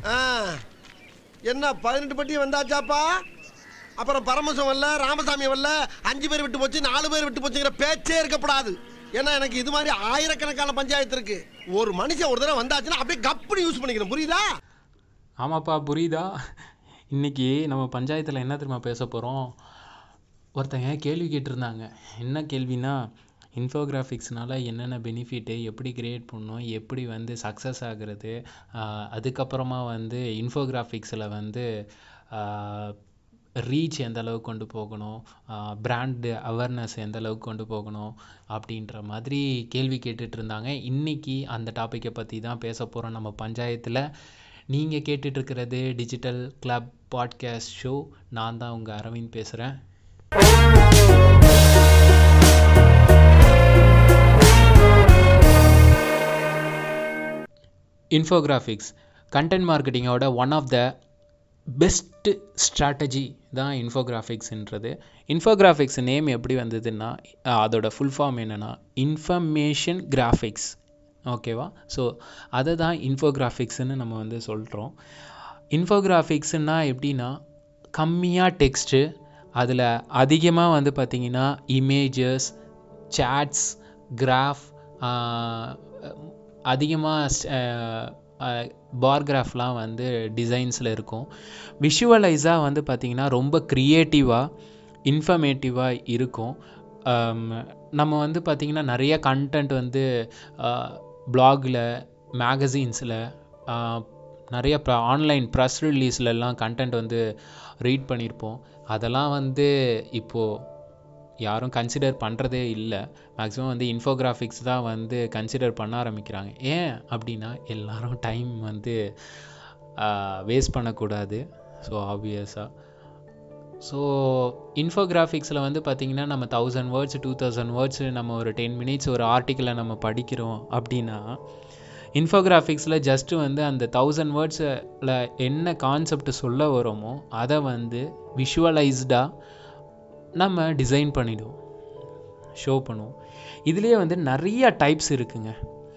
ஆ என்ன பதினெட்டு பட்டி வந்தாச்சாப்பா அப்புறம் பரமசம் வரல ராமசாமி வரல அஞ்சு பேர் விட்டு போச்சு நாலு பேர் விட்டு போச்சுங்கிற பேச்சே இருக்கக்கூடாது ஏன்னா எனக்கு இது மாதிரி ஆயிரக்கணக்கான பஞ்சாயத்து இருக்கு ஒரு மனுஷன் ஒரு தடவை வந்தாச்சுன்னா அப்படியே கப்புனு யூஸ் பண்ணிக்கணும் புரியுதா ஆமாப்பா புரியுதா இன்னைக்கு நம்ம பஞ்சாயத்தில் என்ன தெரியுமா பேச போகிறோம் ஒருத்தங்க கேள்வி கேட்டிருந்தாங்க என்ன கேள்வினா இன்ஃபோகிராஃபிக்ஸ்னால என்னென்ன பெனிஃபிட்டு எப்படி கிரியேட் பண்ணணும் எப்படி வந்து சக்ஸஸ் ஆகுறது ஆஹ் அதுக்கப்புறமா வந்து இன்ஃபோகிராஃபிக்ஸில் வந்து ரீச் எந்த அளவுக்கு கொண்டு போகணும் பிராண்டு அவேர்னஸ் எந்த அளவுக்கு கொண்டு போகணும் அப்படின்ற மாதிரி கேள்வி கேட்டுட்டு இருந்தாங்க இன்னைக்கு அந்த டாப்பிக்கை பற்றி தான் பேச போகிறோம் நம்ம பஞ்சாயத்தில் நீங்கள் கேட்டுட்ருக்கிறது டிஜிட்டல் கிளப் பாட்காஸ்ட் ஷோ நான் தான் உங்கள் அரவிந்த் பேசுகிறேன் இன்ஃபோகிராஃபிக்ஸ் கண்டென்ட் மார்க்கெட்டிங்கோட one of the best strategy தான் இன்ஃபோகிராஃபிக்ஸ்ன்றது இன்ஃபோகிராஃபிக்ஸ் நேம் எப்படி வந்ததுன்னா அஹ் அதோட ஃபுல் ஃபார்ம் என்னென்னா இன்ஃபர்மேஷன் கிராஃபிக்ஸ் ஓகேவா ஸோ அதை தான் இன்ஃபோகிராஃபிக்ஸ்னு நம்ம வந்து சொல்கிறோம் இன்ஃபோகிராஃபிக்ஸ்னா எப்படின்னா கம்மியாக டெக்ஸ்ட்டு அதில் அதிகமாக வந்து பார்த்திங்கன்னா இமேஜஸ் சேட்ஸ் கிராஃப் அதிகமாக பார் கிராஃப்லாம் வந்து டிசைன்ஸில் இருக்கும் விஷுவலைஸாக வந்து பார்த்திங்கன்னா ரொம்ப க்ரியேட்டிவாக இன்ஃபர்மேட்டிவாக இருக்கும் ஆம், நம்ம வந்து பார்த்திங்கன்னா நிறைய கண்டென்ட் வந்து பிளாகில் மேகசீன்ஸில் நிறைய ப்ர ஆன்லைன் ப்ரெஸ் ரிலீஸ்லலாம் கண்டென்ட் வந்து ரீட் பண்ணியிருப்போம் அதெல்லாம் வந்து இப்போது யாரும் கன்சிடர் பண்ணுறதே இல்லை மேக்ஸிமம் வந்து இன்ஃபோகிராஃபிக்ஸ் தான் வந்து கன்சிடர் பண்ண ஆரம்பிக்கிறாங்க ஏன் அப்படின்னா எல்லாரும் டைம் வந்து வேஸ்ட் பண்ணக்கூடாது ஸோ ஆப்வியஸாக ஸோ இன்ஃபோகிராஃபிக்ஸில் வந்து பார்த்திங்கன்னா நம்ம thousand words two thousand words நம்ம ஒரு டென் மினிட்ஸ் ஒரு ஆர்டிக்கிளை நம்ம படிக்கிறோம் அப்படின்னா இன்ஃபோகிராஃபிக்ஸில் ஜஸ்ட்டு வந்து அந்த தௌசண்ட் வேர்ட்ஸில் என்ன கான்செப்ட் சொல்ல வரோமோ அதை வந்து விஷுவலைஸ்டாக நம்ம டிசைன் பண்ணிடுவோம் ஷோ பண்ணுவோம் இதுலேயே வந்து நிறைய டைப்ஸ் இருக்குங்க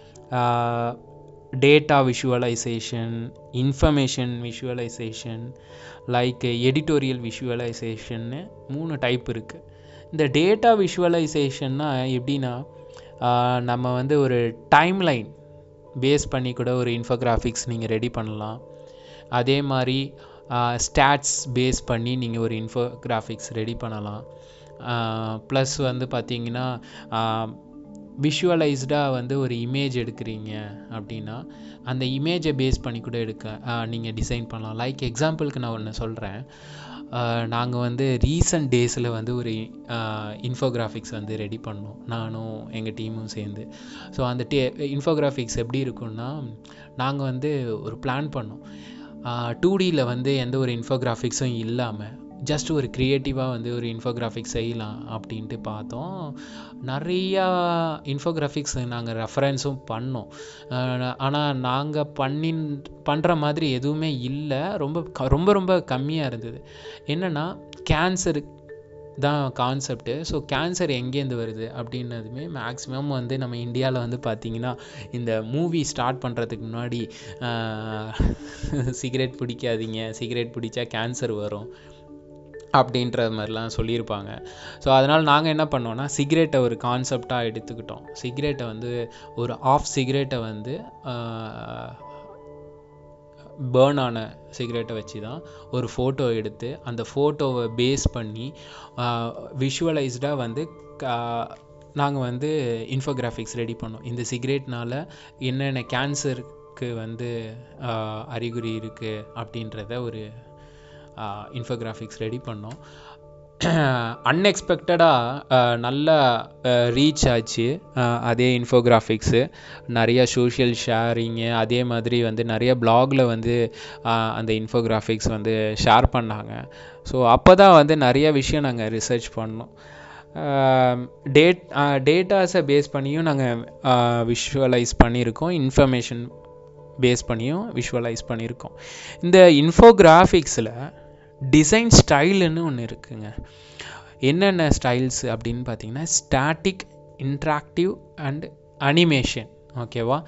data visualisation information visualisation like editorial விஷுவலைசேஷன்னு மூணு டைப் இருக்குது இந்த டேட்டா விஷுவலைசேஷன்னா எப்படின்னா ஆஹ் நம்ம வந்து ஒரு டைம்லைன் பேஸ் பண்ணி கூட ஒரு இன்ஃபோகிராஃபிக்ஸ் நீங்கள் ரெடி பண்ணலாம் அதே மாதிரி ஸ்டாட்ஸ் பேஸ் பண்ணி நீங்கள் ஒரு இன்ஃபோகிராஃபிக்ஸ் ரெடி பண்ணலாம் ப்ளஸ் வந்து பார்த்தீங்கன்னா விஷுவலைஸ்டாக வந்து ஒரு இமேஜ் எடுக்கிறீங்க அப்படின்னா அந்த இமேஜை பேஸ் பண்ணி கூட எடுக்க நீங்கள் டிசைன் பண்ணலாம் லைக் எக்ஸாம்பிளுக்கு நான் ஒன்று சொல்கிறேன் நாங்கள் வந்து ரீசன்ட் டேஸில் வந்து ஒரு இன்ஃபோகிராஃபிக்ஸ் வந்து ரெடி பண்ணோம் நானும் எங்கள் டீமும் சேர்ந்து ஸோ அந்த டே இன்ஃபோகிராஃபிக்ஸ் எப்படி இருக்குன்னா நாங்கள் வந்து ஒரு பிளான் பண்ணோம் டூ டியில் வந்து எந்த ஒரு இன்ஃபோகிராஃபிக்ஸும் இல்லாமல் ஜஸ்ட் ஒரு க்ரியேட்டிவாக வந்து ஒரு இன்ஃபோகிராஃபிக்ஸ் செய்யலாம் அப்படின்ட்டு பார்த்தோம் நிறையா இன்ஃபோகிராஃபிக்ஸ் நாங்கள் ரெஃபரன்ஸும் பண்ணோம் ஆனால் நாங்கள் பண்ணி பண்ணுற மாதிரி எதுவுமே இல்லை ரொம்ப க- ரொம்ப ரொம்ப கம்மியாக இருந்தது என்னென்னா கேன்சரு தான் கான்செப்ட்டு ஸோ கேன்சர் எங்கேருந்து வருது அப்படின்னதுமே மேக்ஸிமம் வந்து நம்ம இந்தியாவில் வந்து பார்த்திங்கன்னா இந்த மூவி ஸ்டார்ட் பண்ணுறதுக்கு முன்னாடி சிகரெட் பிடிக்காதீங்க சிகரெட் பிடிச்சா கேன்சர் வரும் அப்படின்ற மாதிரிலாம் சொல்லியிருப்பாங்க ஸோ அதனால் நாங்கள் என்ன பண்ணோம்னா சிகரெட்டை ஒரு கான்செப்டாக எடுத்துக்கிட்டோம் சிகரெட்டை வந்து ஒரு ஆஃப் சிகரெட்டை வந்து பேர்ன் ஆன சிகரெட்டை வச்சு தான் ஒரு ஃபோட்டோ எடுத்து அந்த ஃபோட்டோவை பேஸ் பண்ணி விஷுவலைஸ்டாக வந்து நாங்கள் வந்து இன்ஃபோகிராஃபிக்ஸ் ரெடி பண்ணோம் இந்த சிகரெட்னால என்னென்ன கேன்சருக்கு வந்து ஆஹ், அறிகுறி இருக்குது அப்படின்றத ஒரு இன்ஃபோகிராஃபிக்ஸ் ரெடி பண்ணோம் அன்எக்ஸ்பெக்டடாக நல்ல ரீச் ஆச்சு அஹ், அதே இன்ஃபோகிராஃபிக்ஸு நிறைய சோஷியல் ஷேரிங்கு அதே மாதிரி வந்து நிறைய பிளாகில் வந்து அஹ், அந்த இன்ஃபோகிராஃபிக்ஸ் வந்து ஷேர் பண்ணாங்க ஸோ அப்போ தான் வந்து நிறைய விஷயம் நாங்கள் ரிசர்ச் பண்ணோம் டேட் டேட்டாஸை பேஸ் பண்ணியும் நாங்கள் விஷுவலைஸ் பண்ணியிருக்கோம் இன்ஃபர்மேஷன் பேஸ் பண்ணியும் விஷுவலைஸ் பண்ணியிருக்கோம் இந்த இன்ஃபோகிராஃபிக்ஸில் டிசைன் ஸ்டைலுன்னு ஒன்று இருக்குங்க என்னென்ன ஸ்டைல்ஸ் அப்படின்னு பார்த்தீங்கன்னா ஸ்டாட்டிக் இன்ட்ராக்டிவ் அண்ட் அனிமேஷன் ஓகேவா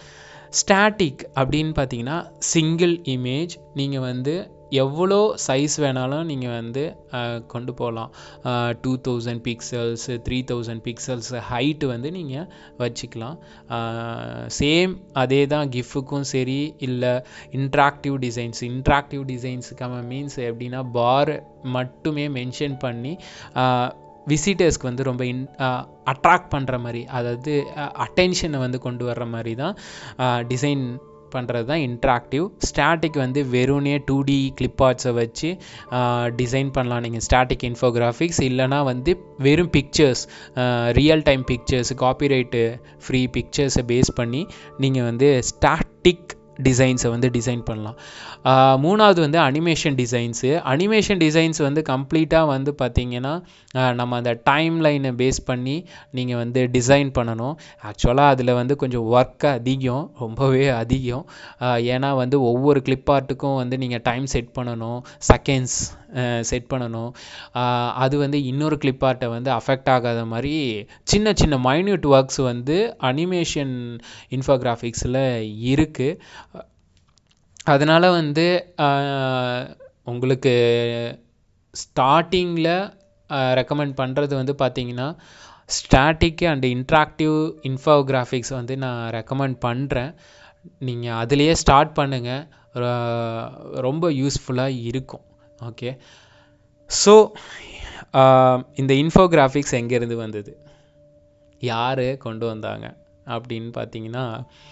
ஸ்டாட்டிக் அப்படின்னு பார்த்தீங்கன்னா சிங்கிள் இமேஜ் நீங்கள் வந்து எவ்வளோ சைஸ் வேணாலும் நீங்கள் வந்து அஹ், கொண்டு போகலாம் two thousand pixels three thousand pixels height வந்து நீங்கள் வச்சுக்கலாம் சேம் அதே தான் கிஃப்ட்டுக்கும் சரி இல்லை இன்ட்ராக்டிவ் டிசைன்ஸ் இன்ட்ராக்டிவ் டிசைன்ஸுக்கான மீன்ஸ் எப்படின்னா பார் மட்டுமே மென்ஷன் பண்ணி விசிட்டர்ஸ்க்கு வந்து ரொம்ப இன் அட்ராக்ட் பண்ணுற மாதிரி அதாவது அட்டென்ஷனை வந்து கொண்டு வர்ற மாதிரி தான் டிசைன் பண்ணுறது தான் இன்ட்ராக்டிவ் ஸ்டாட்டிக் வந்து வெறும்னே டூ டி கிளிப் ஆர்ட்ஸை வச்சு டிசைன் பண்ணலாம் நீங்கள் ஸ்டாட்டிக் இன்ஃபோகிராஃபிக்ஸ் இல்லைனா வந்து வெறும் pictures real time pictures copyright free பிக்சர்ஸை பேஸ் பண்ணி நீங்கள் வந்து ஸ்டாட்டிக் டிசைன்ஸை வந்து டிசைன் பண்ணலாம் ஆஹ் மூணாவது வந்து அனிமேஷன் டிசைன்ஸு அனிமேஷன் டிசைன்ஸ் வந்து கம்ப்ளீட்டாக வந்து பார்த்தீங்கன்னா ஆஹ் நம்ம அந்த டைம் லைனை பேஸ் பண்ணி நீங்கள் வந்து டிசைன் பண்ணணும் ஆக்சுவலாக அதில் வந்து கொஞ்சம் ஒர்க் அதிகம் ரொம்பவே அதிகம் ஆஹ் ஏன்னா வந்து ஒவ்வொரு கிளிப் ஆர்ட்டுக்கும் வந்து நீங்கள் டைம் செட் பண்ணணும் செகண்ட்ஸ் செட் பண்ணணும் ஆஹ் அது வந்து இன்னொரு கிளிப் ஆர்ட்டை வந்து அஃபெக்ட் ஆகாத மாதிரி சின்ன சின்ன மைன்யூட் ஒர்க்ஸ் வந்து அனிமேஷன் இன்ஃபோகிராஃபிக்ஸில் இருக்குது அதனால் வந்து ஆஹ் உங்களுக்கு ஸ்டார்டிங்கில் ரெக்கமெண்ட் பண்ணுறது வந்து பார்த்தீங்கன்னா ஸ்டாட்டிக் அண்ட் இன்ட்ராக்டிவ் இன்ஃபோகிராஃபிக்ஸ் வந்து நான் ரெக்கமெண்ட் பண்ணுறேன் நீங்கள் அதுலேயே ஸ்டார்ட் பண்ணுங்கள் ரொம்ப யூஸ்ஃபுல்லாக இருக்கும் ஓகே ஸோ இந்த இன்ஃபோகிராஃபிக்ஸ் எங்கேருந்து வந்தது யார் கொண்டு வந்தாங்க அப்படின்னு பார்த்தீங்கன்னா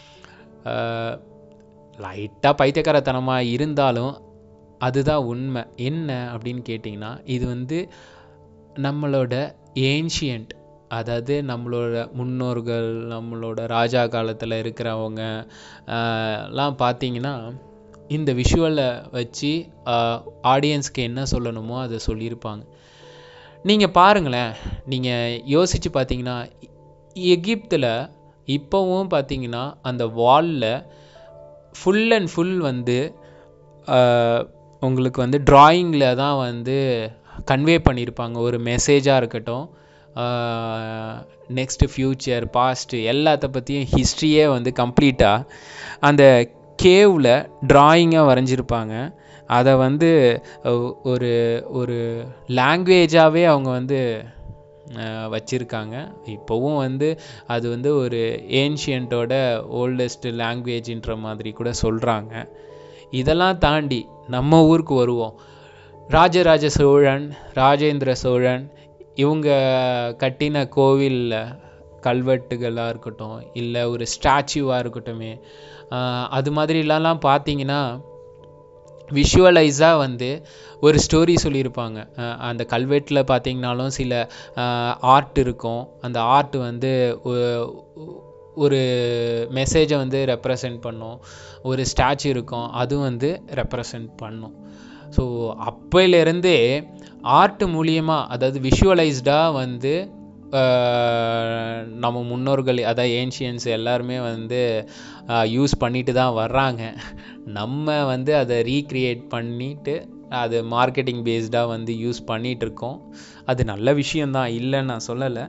லைட்டாக பைத்தியக்காரத்தனமாக இருந்தாலும் அதுதான் உண்மை என்ன அப்படின்னு கேட்டிங்கன்னா இது வந்து நம்மளோட ஏன்ஷியன்ட் அதாவது நம்மளோட முன்னோர்கள் நம்மளோட ராஜா காலத்தில் இருக்கிறவங்க ஆஹ் எல்லாம் பார்த்தீங்கன்னா இந்த விஷுவலை வச்சு ஆடியன்ஸ்க்கு என்ன சொல்லணுமோ அதை சொல்லியிருப்பாங்க நீங்கள் பாருங்களேன் நீங்கள் யோசித்து பார்த்தீங்கன்னா எகிப்தில் இப்போவும் பார்த்தீங்கன்னா அந்த வாலில் ஃபுல் அண்ட் ஃபுல் வந்து ஆஹ், உங்களுக்கு வந்து ட்ராயிங்கில் தான் வந்து கன்வே பண்ணியிருப்பாங்க ஒரு மெசேஜாக இருக்கட்டும் நெக்ஸ்ட்டு ஃப்யூச்சர் பாஸ்ட்டு எல்லாத்த பற்றியும் ஹிஸ்ட்ரியே வந்து கம்ப்ளீட்டாக அந்த கேவில் ட்ராயிங்காக வரைஞ்சிருப்பாங்க அதை வந்து ஒ- ஒரு ஒரு லாங்குவேஜாகவே அவங்க வந்து வச்சுருக்காங்க இப்போவும் வந்து அது வந்து ஒரு ஏன்ஷியண்ட்டோட ஓல்டஸ்ட் லாங்குவேஜ்ன்ற மாதிரி கூட சொல்கிறாங்க இதெல்லாம் தாண்டி நம்ம ஊருக்கு வருவோம் ராஜராஜ சோழன் ராஜேந்திர சோழன் இவங்க கட்டின கோவில் கல்வெட்டுகளாக இருக்கட்டும் இல்லை ஒரு ஸ்டாச்சுவாக இருக்கட்டுமே ஆஹ் அது மாதிரிலாம் பார்த்தீங்கன்னா விஷுவலைஸாக வந்து ஒரு ஸ்டோரி சொல்லியிருப்பாங்க அஹ் அந்த கல்வெட்டில் பார்த்தீங்கனாலும் சில ஆர்ட் இருக்கும் அந்த ஆர்ட் வந்து ஒ- ஒரு மெசேஜை வந்து ரெப்ரசன்ட் பண்ணும் ஒரு ஸ்டாச்சு இருக்கும் அதுவும் வந்து ரெப்ரசன்ட் பண்ணும் ஸோ அப்பையிலேருந்தே ஆர்ட் மூலியமாக அதாவது விஷுவலைஸ்டாக வந்து ஆஹ் நம்ம முன்னோர்கள் அதாவது ஏன்ஷியன்ஸ் எல்லாருமே வந்து யூஸ் பண்ணிட்டு தான் வர்றாங்க நம்ம வந்து அதை ரீக்ரியேட் பண்ணிட்டு அது மார்க்கெட்டிங் பேஸ்டாக வந்து யூஸ் பண்ணிட்டு இருக்கோம் அது நல்ல விஷயம்தான் இல்லைன்னு நான் சொல்லலை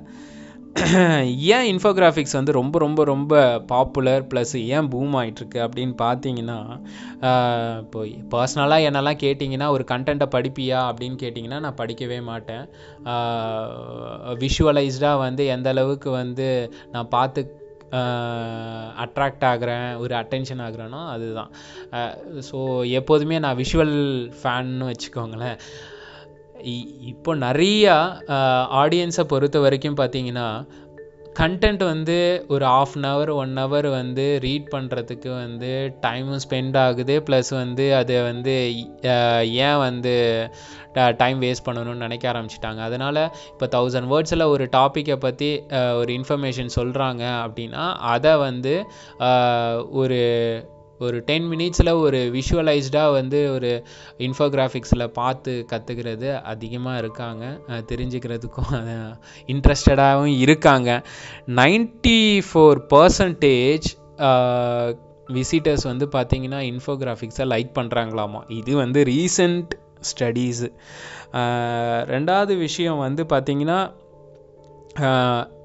ஏன் இன்ஃபோகிராஃபிக்ஸ் வந்து ரொம்ப ரொம்ப ரொம்ப பாப்புலர் ப்ளஸ் ஏன் பூம் ஆயிட்டிருக்கு அப்படின்னு பார்த்தீங்கன்னா ஆஹ் இப்போ பர்சனலாக என்னெல்லாம் கேட்டிங்கன்னா ஒரு கண்டென்ட்டை படிப்பியா அப்படின்னு கேட்டிங்கன்னா நான் படிக்கவே மாட்டேன் விஷுவலைஸ்டாக வந்து எந்த அளவுக்கு வந்து நான் பார்த்து அட்ராக்ட் ஆகுறேன் ஒரு அட்டென்ஷன் ஆகுறேனோ அதுதான் ஸோ எப்போதுமே நான் விஷுவல் ஃபேன்னு வச்சுக்கோங்களேன் இ- இப்போ நிறையா ஆடியன்ஸை பொறுத்த வரைக்கும் பார்த்தீங்கன்னா கண்டென்ட் வந்து ஒரு half an hour one hour வந்து ரீட் பண்ணுறதுக்கு வந்து டைமும் ஸ்பெண்ட் ஆகுது ப்ளஸ் வந்து அதை வந்து அஹ், ஏன் வந்து டைம் வேஸ்ட் பண்ணணும்னு நினைக்க ஆரம்பிச்சிட்டாங்க அதனால் இப்போ தௌசண்ட் வேர்ட்ஸில் ஒரு டாப்பிக்கை பற்றி ஒரு இன்ஃபர்மேஷன் சொல்கிறாங்க அப்படின்னா அதை வந்து அஹ், ஒரு ஒரு டென் மினிட்ஸில் ஒரு விஷுவலைஸ்டாக வந்து ஒரு இன்ஃபோகிராஃபிக்ஸில் பார்த்து கற்றுக்கிறது அதிகமாக இருக்காங்க அஹ் தெரிஞ்சுக்கிறதுக்கும் இன்ட்ரெஸ்டடாகவும் இருக்காங்க நைன்டி ஃபோர் பர்சன்டேஜ் விசிட்டர்ஸ் வந்து பார்த்தீங்கன்னா இன்ஃபோகிராஃபிக்ஸை லைக் பண்ணுறாங்களாமா இது வந்து ரீசன்ட் ஸ்டடீஸு ரெண்டாவது விஷயம் வந்து பார்த்தீங்கன்னா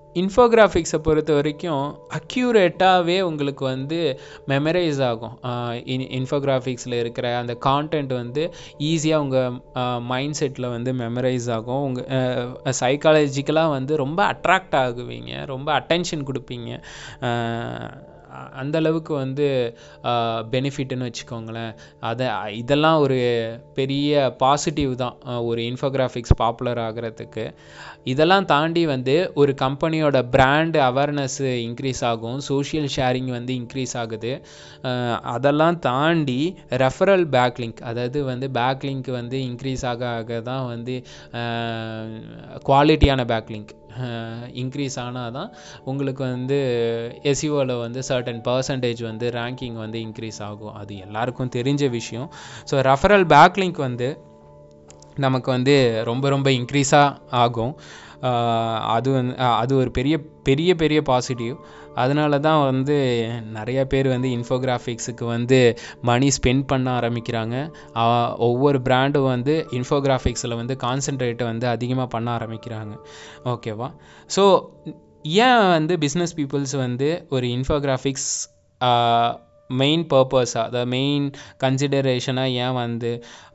இன்ஃபோகிராஃபிக்ஸை பொறுத்த வரைக்கும் அக்யூரேட்டாகவே உங்களுக்கு வந்து மெமரைஸ் ஆகும் இன் இன்ஃபோகிராஃபிக்ஸில் இருக்கிற அந்த கான்டென்ட் வந்து ஈஸியாக உங்கள் மைண்ட் செட்டில் வந்து மெமரைஸ் ஆகும் உங்கள் சைக்காலஜிக்கலாக வந்து ரொம்ப அட்ராக்ட் ஆகுவீங்க ரொம்ப அட்டென்ஷன் கொடுப்பீங்க அஹ், அந்த அளவுக்கு வந்து பெனிஃபிட்னு வச்சுக்கோங்களேன் அதை இதெல்லாம் ஒரு பெரிய பாசிட்டிவ் தான் அஹ், ஒரு இன்ஃபோகிராஃபிக்ஸ் பாப்புலர் ஆகிறதுக்கு இதெல்லாம் தாண்டி வந்து ஒரு கம்பெனியோட பிராண்ட் அவேர்னஸ் இன்க்ரீஸ் ஆகும் சோஷியல் ஷேரிங் வந்து இன்க்ரீஸ் ஆகுது அஹ், அதெல்லாம் தாண்டி ரெஃபரல் பேக்லிங்க் அதாவது வந்து பேக்லிங்க் வந்து இன்க்ரீஸ் ஆக ஆக தான் வந்து குவாலிட்டியான பேக்லிங்க் இன்க்ரீஸ் ஆனால் தான் உங்களுக்கு வந்து எஸ்இஓவில் வந்து சர்டன் பர்சன்டேஜ் வந்து ரேங்கிங் வந்து இன்க்ரீஸ் ஆகும் அது எல்லாருக்கும் தெரிஞ்ச விஷயம் ஸோ ரெஃபரல் பேக்லிங்க் வந்து நமக்கு வந்து ரொம்ப ரொம்ப இன்க்ரீஸாக ஆகும் ஆஹ் அது வந்து ஆஹ் அது ஒரு பெரிய பெரிய பெரிய பாசிட்டிவ் அதனால தான் வந்து நிறைய பேர் வந்து இன்ஃபோகிராஃபிக்ஸுக்கு வந்து மணி ஸ்பெண்ட் பண்ண ஆரம்பிக்கிறாங்க ஆஹ் ஒவ்வொரு பிராண்டும் வந்து இன்ஃபோகிராஃபிக்ஸில் வந்து கான்சென்ட்ரேட்டை வந்து அதிகமாக பண்ண ஆரம்பிக்கிறாங்க ஓகேவா ஸோ ஏன் வந்து பிஸ்னஸ் பீப்புள்ஸ் வந்து ஒரு இன்ஃபோகிராஃபிக்ஸ் மெயின் பர்பஸாக அதாவது மெயின் கன்சிடரேஷனாக ஏன் வந்து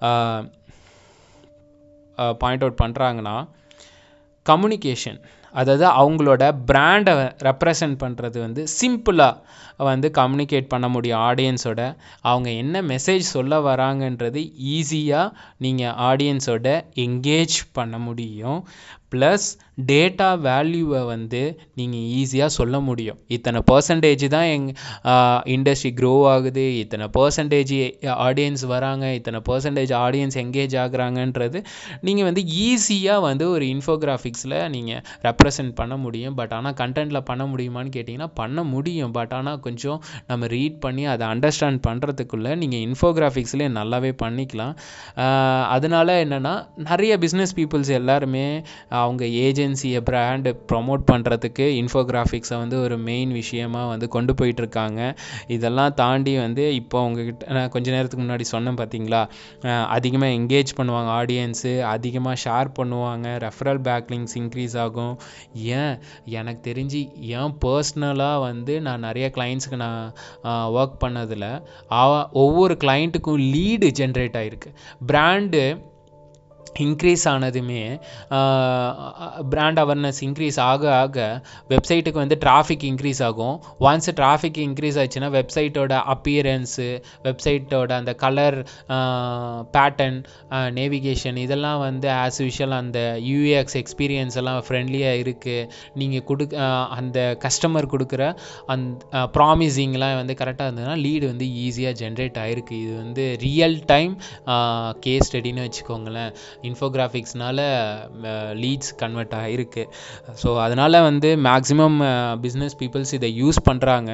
பாயிண்ட் அவுட் பண்ணுறாங்கன்னா கம்யூனிகேஷன் அதாவது அவங்களோட பிராண்டை ரெப்ரசன்ட் பண்ணுறது வந்து சிம்பிளாக வந்து கம்யூனிகேட் பண்ண முடியும் ஆடியன்ஸோட அவங்க என்ன மெசேஜ் சொல்ல வராங்கன்றது ஈஸியாக நீங்கள் ஆடியன்ஸோட எங்கேஜ் பண்ண முடியும் ப்ளஸ் டேட்டா வேல்யூவை வந்து நீங்கள் ஈஸியாக சொல்ல முடியும் இத்தனை பர்சன்டேஜ் தான் எங் இண்டஸ்ட்ரி க்ரோ ஆகுது இத்தனை பர்சன்டேஜ் ஆடியன்ஸ் வராங்க இத்தனை பர்சன்டேஜ் ஆடியன்ஸ் எங்கேஜ் ஆகுறாங்கன்றது நீங்கள் வந்து ஈஸியாக வந்து ஒரு இன்ஃபோகிராஃபிக்ஸில் நீங்கள் ரெப்ரசன்ட் பண்ண முடியும் பட் ஆனால் கண்டென்ட்டில் பண்ண முடியுமான்னு கேட்டிங்கன்னா பண்ண முடியும் பட் ஆனால் கொஞ்சம் நம்ம ரீட் பண்ணி அதை அண்டர்ஸ்டாண்ட் பண்ணுறதுக்குள்ளே நீங்கள் இன்ஃபோகிராஃபிக்ஸ்லேயே நல்லாவே பண்ணிக்கலாம் ஆஹ் அதனால என்னென்னா நிறைய பிஸ்னஸ் பீப்புள்ஸ் எல்லாருமே அவங்க ஏஜென்சியை பிராண்டு ப்ரொமோட் பண்ணுறதுக்கு இன்ஃபோகிராஃபிக்ஸை வந்து ஒரு மெயின் விஷயமா வந்து கொண்டு போயிட்டு இருக்காங்க இதெல்லாம் தாண்டி வந்து இப்போ உங்ககிட்ட நான் கொஞ்ச நேரத்துக்கு முன்னாடி சொன்னேன் பார்த்தீங்களா அதிகமாக என்கேஜ் பண்ணுவாங்க ஆடியன்ஸு அதிகமாக ஷேர் பண்ணுவாங்க ரெஃபரல் பேக்லிங்ஸ் இன்க்ரீஸ் ஆகும் ஏன் எனக்கு தெரிஞ்சு ஏன் பர்சனலாக வந்து நான் நிறைய கிளைண்ட்ஸுக்கு நான் ஒர்க் பண்ணதில் ஒவ்வொரு கிளைண்ட்டுக்கும் லீடு ஜென்ரேட் ஆகிருக்கு பிராண்டு இன்க்ரீஸ் ஆனதுமே பிராண்ட் அவேர்னஸ் இன்க்ரீஸ் ஆக ஆக வெப்சைட்டுக்கு வந்து டிராஃபிக் இன்க்ரீஸ் ஆகும் ஒன்ஸ் டிராஃபிக் இன்க்ரீஸ் ஆச்சுன்னா வெப்சைட்டோட அப்பியரன்ஸு வெப்சைட்டோட அந்த கலர் பேட்டர்ன் நேவிகேஷன் இதெல்லாம் வந்து ஆஸ் யூஷுவல் அந்த யூஎக்ஸ் எக்ஸ்பீரியன்ஸ் எல்லாம் ஃப்ரெண்ட்லியாக இருக்குது நீங்கள் கொடு அந்த கஸ்டமர் கொடுக்குற அந்த ப்ராமிசிங்லாம் வந்து கரெக்டாக இருந்ததுன்னா லீடு வந்து ஈஸியாக ஜென்ரேட் ஆகிருக்கு இது வந்து ரியல் டைம் கேஸ் ஸ்டடின்னு வச்சுக்கோங்களேன் இன்ஃபோகிராஃபிக்ஸ்னால லீட்ஸ் கன்வெர்ட் ஆகிருக்கு ஸோ அதனால் வந்து மேக்ஸிமம் பிஸ்னஸ் பீப்புள்ஸ் இதை யூஸ் பண்ணுறாங்க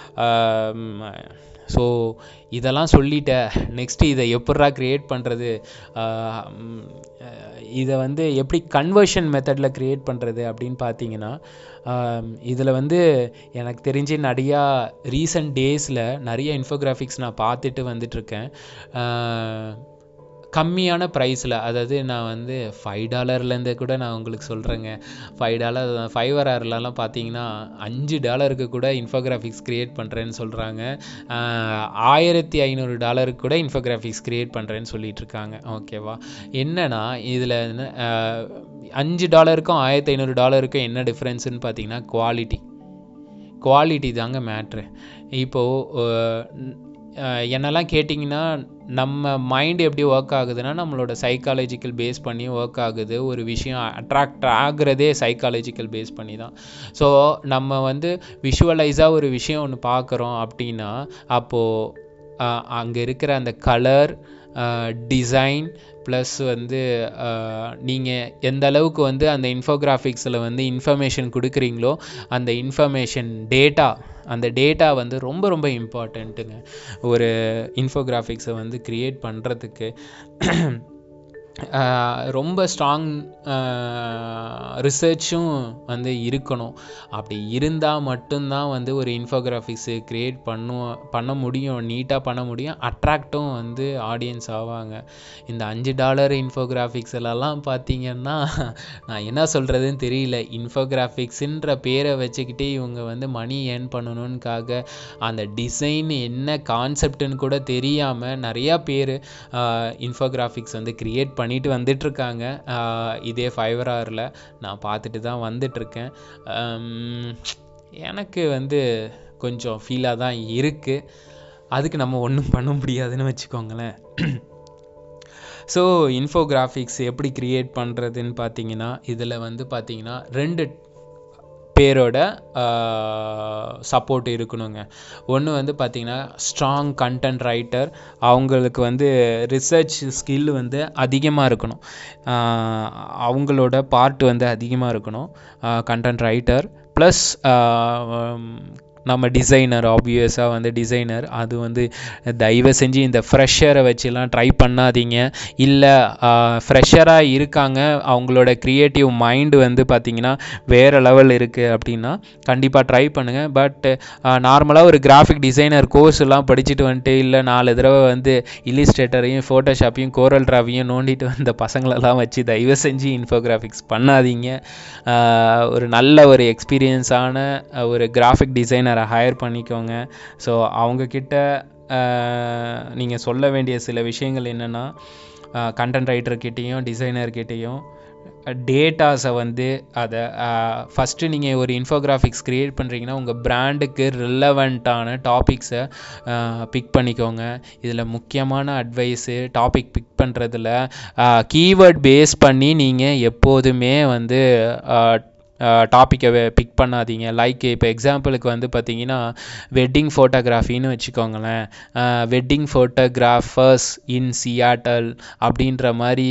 ஸோ இதெல்லாம் சொல்லிட்டேன் நெக்ஸ்ட்டு இதை எப்பட்றா க்ரியேட் பண்ணுறது இதை வந்து எப்படி கன்வர்ஷன் மெத்தடில் க்ரியேட் பண்ணுறது அப்படின்னு பார்த்தீங்கன்னா இதில் வந்து எனக்கு தெரிஞ்சு நிறையா ரீசன்ட் டேஸில் நிறைய இன்ஃபோகிராஃபிக்ஸ் நான் பார்த்துட்டு வந்துட்டுருக்கேன் கம்மியான ப்ரைஸில் அதாவது நான் வந்து ஃபைவ் டாலர்லேருந்து கூட நான் உங்களுக்கு சொல்கிறேங்க ஃபைவ் டாலர் ஃபைவ் ஆர்லலாம் பார்த்தீங்கன்னா அஞ்சு டாலருக்கு கூட இன்ஃபோகிராஃபிக்ஸ் க்ரியேட் பண்ணுறேன்னு சொல்கிறாங்க ஆயிரத்தி ஐநூறு டாலருக்கு கூட இன்ஃபோகிராஃபிக்ஸ் க்ரியேட் பண்ணுறேன்னு சொல்லிட்டு இருக்காங்க ஓகேவா என்னன்னா இதில் அஞ்சு டாலருக்கும் ஆயிரத்தி ஐநூறு டாலருக்கும் என்ன டிஃப்ரென்ஸுன்னு பார்த்தீங்கன்னா குவாலிட்டி குவாலிட்டி தாங்க மேட்ரு இப்போது என்னெல்லாம் கேட்டிங்கன்னா நம்ம மைண்ட் எப்படி ஒர்க் ஆகுதுன்னா நம்மளோட சைக்காலஜிக்கல் பேஸ் பண்ணி ஒர்க் ஆகுது ஒரு விஷயம் அட்ராக்ட் ஆகுறதே சைக்காலஜிக்கல் பேஸ் பண்ணி தான் ஸோ நம்ம வந்து விஷுவலைஸாக ஒரு விஷயம் ஒன்று பார்க்குறோம் அப்படின்னா அப்போது அங்கே இருக்கிற அந்த கலர் டிசைன் ப்ளஸ் வந்து நீங்கள் எந்த அளவுக்கு வந்து அந்த இன்ஃபோகிராஃபிக்ஸில் வந்து இன்ஃபர்மேஷன் கொடுக்குறீங்களோ அந்த இன்ஃபர்மேஷன் டேட்டா அந்த டேட்டா வந்து ரொம்ப ரொம்ப இம்பார்ட்டண்ட்டுங்க ஒரு இன்ஃபோகிராஃபிக்ஸை வந்து க்ரியேட் பண்ணுறதுக்கு ஆஹ் ரொம்ப ஸ்ட்ராங் ரிசர்ச்சும் வந்து இருக்கணும் அப்படி இருந்தால் மட்டும்தான் வந்து ஒரு இன்ஃபோகிராஃபிக்ஸு க்ரியேட் பண்ணுவோம் பண்ண முடியும் நீட்டாக பண்ண முடியும் அட்ராக்டும் வந்து ஆடியன்ஸ் ஆவாங்க இந்த அஞ்சு டாலர் இன்ஃபோகிராஃபிக்ஸ் எல்லாம் பார்த்தீங்கன்னா நான் என்ன சொல்கிறதுன்னு தெரியல இன்ஃபோகிராஃபிக்ஸுன்ற பேரை வச்சுக்கிட்டே இவங்க வந்து மணி ஏர்ன் பண்ணணுன்னுக்காக அந்த டிசைன் என்ன கான்செப்ட்னு கூட தெரியாமல் நிறையா பேர் இன்ஃபோகிராஃபிக்ஸ் வந்து க்ரியேட் பண்ணிட்டு வந்துட்டுருக்காங்க இதே ஃபைவர் ஹவரில் நான் பார்த்துட்டு தான் வந்துட்டுருக்கேன் எனக்கு வந்து கொஞ்சம் ஃபீலாக தான் இருக்குது அதுக்கு நம்ம ஒன்றும் பண்ண முடியாதுன்னு வச்சுக்கோங்களேன் ஸோ இன்ஃபோகிராஃபிக்ஸ் எப்படி க்ரியேட் பண்ணுறதுன்னு பார்த்தீங்கன்னா இதில் வந்து பார்த்தீங்கன்னா ரெண்டு பேரோட சப்போர்ட் இருக்கணுங்க ஒன்று வந்து பார்த்திங்கன்னா ஸ்ட்ராங் கண்டென்ட் ரைட்டர் அவங்களுக்கு வந்து ரிசர்ச் ஸ்கில் வந்து அதிகமாக இருக்கணும் ஆஹ் அவங்களோட பார்ட் வந்து அதிகமாக இருக்கணும் கண்டென்ட் ரைட்டர் ப்ளஸ் நம்ம டிசைனர் ஆப்வியஸாக வந்து டிசைனர் அது வந்து தயவு செஞ்சு இந்த ஃப்ரெஷரை வச்சுலாம் ட்ரை பண்ணாதீங்க இல்லை ஃப்ரெஷராக இருக்காங்க அவங்களோட க்ரியேட்டிவ் மைண்டு வந்து பார்த்திங்கன்னா வேறு லெவல் இருக்குது அப்படின்னா கண்டிப்பாக ட்ரை பண்ணுங்கள் பட் நார்மலாக ஒரு கிராஃபிக் டிசைனர் கோர்ஸ் எல்லாம் படிச்சுட்டு வந்துட்டு இல்லை நாலு தடவை வந்து இல்லிஸ்ட்ரேட்டரையும் ஃபோட்டோஷாப்பையும் கோரல் ட்ராவையும் நோண்டிட்டு வந்த பசங்களெல்லாம் வச்சு தயவு செஞ்சு இன்ஃபோகிராஃபிக்ஸ் பண்ணாதீங்க ஆஹ் ஒரு நல்ல ஒரு எக்ஸ்பீரியன்ஸான ஒரு கிராஃபிக் டிசைனரை ஹையர் பண்ணிக்கோங்க ஸோ அவங்கக்கிட்ட நீங்கள் சொல்ல வேண்டிய சில விஷயங்கள் என்னென்னா கண்டென்ட் ரைட்டர்கிட்டேயும் டிசைனர்கிட்டேயும் டேட்டாஸை வந்து அதை ஃபஸ்ட்டு நீங்கள் ஒரு இன்ஃபோகிராஃபிக்ஸ் க்ரியேட் பண்ணுறீங்கன்னா உங்கள் பிராண்டுக்கு ரிலவெண்ட்டான டாபிக்ஸை பிக் பண்ணிக்கோங்க இதில் முக்கியமான அட்வைஸு டாபிக் பிக் பண்ணுறதுல கீவேர்ட் பேஸ் பண்ணி நீங்கள் எப்போதுமே வந்து டாப்பிக்கை பிக் பண்ணாதீங்க லைக் இப்போ எக்ஸாம்பிளுக்கு வந்து பார்த்தீங்கன்னா வெட்டிங் ஃபோட்டோகிராஃபின்னு வச்சுக்கோங்களேன் வெட்டிங் ஃபோட்டோகிராஃபர்ஸ் இன் சியாட்டல் அப்படின்ற மாதிரி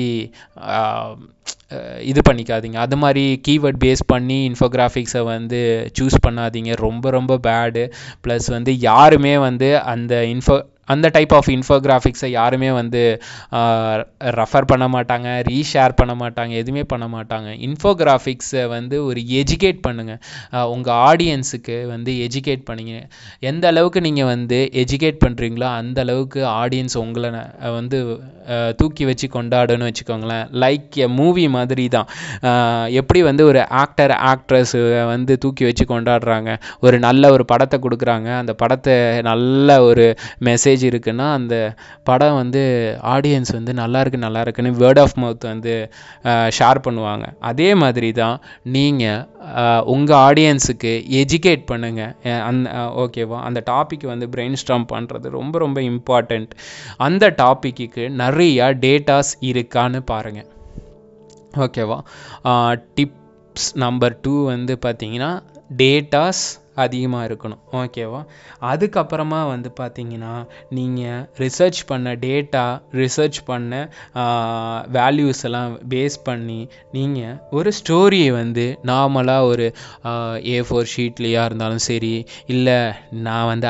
இது பண்ணிக்காதீங்க அது மாதிரி கீவேர்ட் பேஸ் பண்ணி இன்ஃபோகிராஃபிக்ஸை வந்து சூஸ் பண்ணாதீங்க ரொம்ப ரொம்ப பேடு ப்ளஸ் வந்து யாருமே வந்து அந்த இன்ஃபோ அந்த டைப் ஆஃப் இன்ஃபோகிராஃபிக்ஸை யாருமே வந்து ரெஃபர் பண்ண மாட்டாங்க ரீஷேர் பண்ண மாட்டாங்க எதுவுமே பண்ண மாட்டாங்க இன்ஃபோகிராஃபிக்ஸை வந்து ஒரு எஜுகேட் பண்ணுங்கள் உங்கள் ஆடியன்ஸுக்கு வந்து எஜுகேட் பண்ணுங்க எந்த அளவுக்கு நீங்கள் வந்து எஜுகேட் பண்ணுறீங்களோ அந்த அளவுக்கு ஆடியன்ஸ் உங்களை வந்து தூக்கி வச்சு கொண்டாடணும்னு வச்சுக்கோங்களேன் லைக் எ மூவி மாதிரி தான் எப்படி வந்து ஒரு ஆக்டர் ஆக்ட்ரஸ் வந்து தூக்கி வச்சு கொண்டாடுறாங்க ஒரு நல்ல ஒரு படத்தை கொடுக்குறாங்க அந்த படத்தை நல்ல ஒரு மெசேஜ் மெசேஜ் இருக்குன்னா அந்த படம் வந்து ஆடியன்ஸ் வந்து நல்லா இருக்கு நல்லா இருக்குன்னு வேர்ட் ஆஃப் மவுத் வந்து ஷேர் பண்ணுவாங்க அதே மாதிரி தான் நீங்கள் உங்கள் ஆடியன்ஸுக்கு எஜுகேட் பண்ணுங்கள் அந்த ஓகேவா அந்த டாபிக் வந்து பிரெயின் ஸ்டாம் பண்ணுறது ரொம்ப ரொம்ப இம்பார்ட்டண்ட் அந்த டாப்பிக்கு நிறையா டேட்டாஸ் இருக்கான்னு பாருங்கள் ஓகேவா டிப்ஸ் நம்பர் டூ வந்து பார்த்தீங்கன்னா டேட்டாஸ் அதிகமாக இருக்கணும் ஓகேவா அதுக்கப்புறமா வந்து பார்த்தீங்கன்னா நீங்கள் ரிசர்ச் பண்ண டேட்டா ரிசர்ச் பண்ண வேல்யூஸ் எல்லாம் பேஸ் பண்ணி நீங்கள் ஒரு ஸ்டோரியை வந்து நார்மலாக ஒரு ஏ ஃபோர் ஷீட்லேயா இருந்தாலும் சரி இல்லை நான் வந்து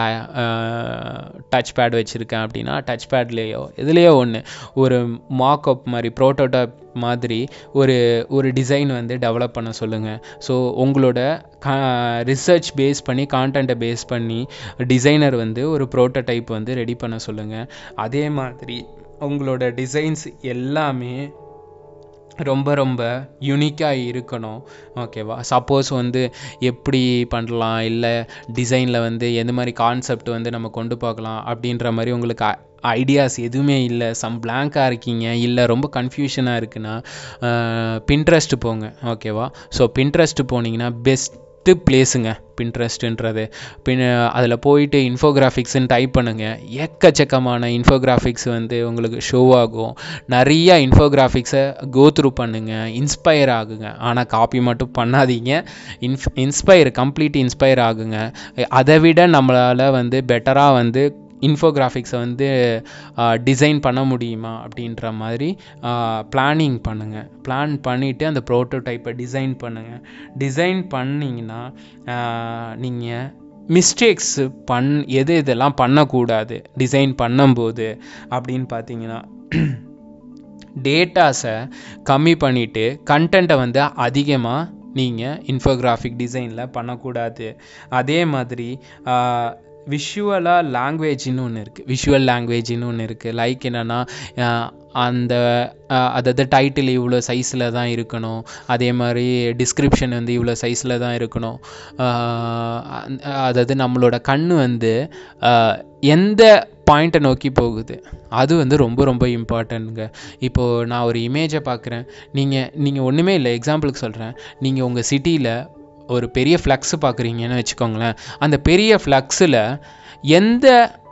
டச் பேட் வச்சுருக்கேன் அப்படின்னா டச் பேட்லேயோ இதுலேயோ ஒன்று ஒரு மாக்அப் மாதிரி ப்ரோட்டோடைப் மாதிரி ஒரு ஒரு டிசைன் வந்து டெவலப் பண்ண சொல்லுங்கள் ஸோ உங்களோட கா ரிசர்ச் பேஸ் பண்ணி கான்டென்ட்டை பேஸ் பண்ணி டிசைனர் வந்து ஒரு ப்ரோட்டோடைப் வந்து ரெடி பண்ண சொல்லுங்கள் அதே மாதிரி உங்களோட டிசைன்ஸ் எல்லாமே ரொம்ப ரொம்ப யூனிக்காக இருக்கணும் ஓகேவா சப்போஸ் வந்து எப்படி பண்ணலாம் இல்லை டிசைனில் வந்து எந்த மாதிரி கான்செப்ட் வந்து நம்ம கொண்டு போகலாம் அப்படின்ற மாதிரி உங்களுக்கு ஐடியாஸ் எதுவுமே இல்லை சம் பிளாங்காக இருக்கீங்க இல்லை ரொம்ப கன்ஃபியூஷனாக இருக்குன்னா பின்ட்ரெஸ்ட் போங்க ஓகேவா ஸோ பின்ட்ரெஸ்ட் போனீங்கன்னா பெஸ்ட் பெஸ்ட்டு பிளேஸுங்க பின்ட்ரெஸ்ட்டுன்றது பின் அதில் போயிட்டு இன்ஃபோகிராஃபிக்ஸ்ன்னு டைப் பண்ணுங்கள் எக்கச்சக்கமான இன்ஃபோகிராஃபிக்ஸ் வந்து உங்களுக்கு ஷோ ஆகும் நிறையா இன்ஃபோகிராஃபிக்ஸை கோ த்ரூ பண்ணுங்கள் இன்ஸ்பயர் ஆகுங்க ஆனால் காப்பி மட்டும் பண்ணாதீங்க இன்ஃப் இன்ஸ்பயர் கம்ப்ளீட் இன்ஸ்பயர் ஆகுங்க அதை விட நம்மளால் வந்து பெட்டராக வந்து இன்ஃபோகிராஃபிக்ஸை வந்து டிசைன் பண்ண முடியுமா அப்படின்ற மாதிரி பிளானிங் பண்ணுங்கள் பிளான் பண்ணிவிட்டு அந்த ப்ரோட்டோடைப்பை டிசைன் பண்ணுங்கள் டிசைன் பண்ணிங்கன்னா நீங்கள் மிஸ்டேக்ஸ் பண் எது இதெல்லாம் பண்ணக்கூடாது டிசைன் பண்ணும்போது அப்படின்னு பார்த்தீங்கன்னா டேட்டாஸை கம்மி பண்ணிவிட்டு கண்டென்ட்டை வந்து அதிகமாக நீங்கள் இன்ஃபோகிராஃபிக் டிசைனில் பண்ணக்கூடாது அதே மாதிரி விஷுவலாக லாங்குவேஜ்னு ஒன்று இருக்குது விஷுவல் லாங்குவேஜ்னு ஒன்று இருக்குது லைக் என்னென்னா அந்த அஹ், அதாவது டைட்டில் இவ்வளோ சைஸில் தான் இருக்கணும் அதே மாதிரி டிஸ்கிரிப்ஷன் வந்து இவ்வளோ சைஸில் தான் இருக்கணும் அஹ், அந்த- அதாவது நம்மளோட கண் வந்து அஹ், எந்த பாயிண்ட்டை நோக்கி போகுது அது வந்து ரொம்ப ரொம்ப இம்பார்ட்டன்ட்ங்க இப்போது நான் ஒரு இமேஜை பார்க்குறேன் நீங்கள் நீங்கள் ஒன்றுமே இல்லை எக்ஸாம்பிளுக்கு சொல்கிறேன் நீங்கள் உங்கள் சிட்டியில் ஒரு பெரிய ஃப்ளக்ஸ் பார்க்குறீங்கன்னு வச்சுக்கோங்களேன் அந்த பெரிய ஃப்ளக்ஸில் எந்த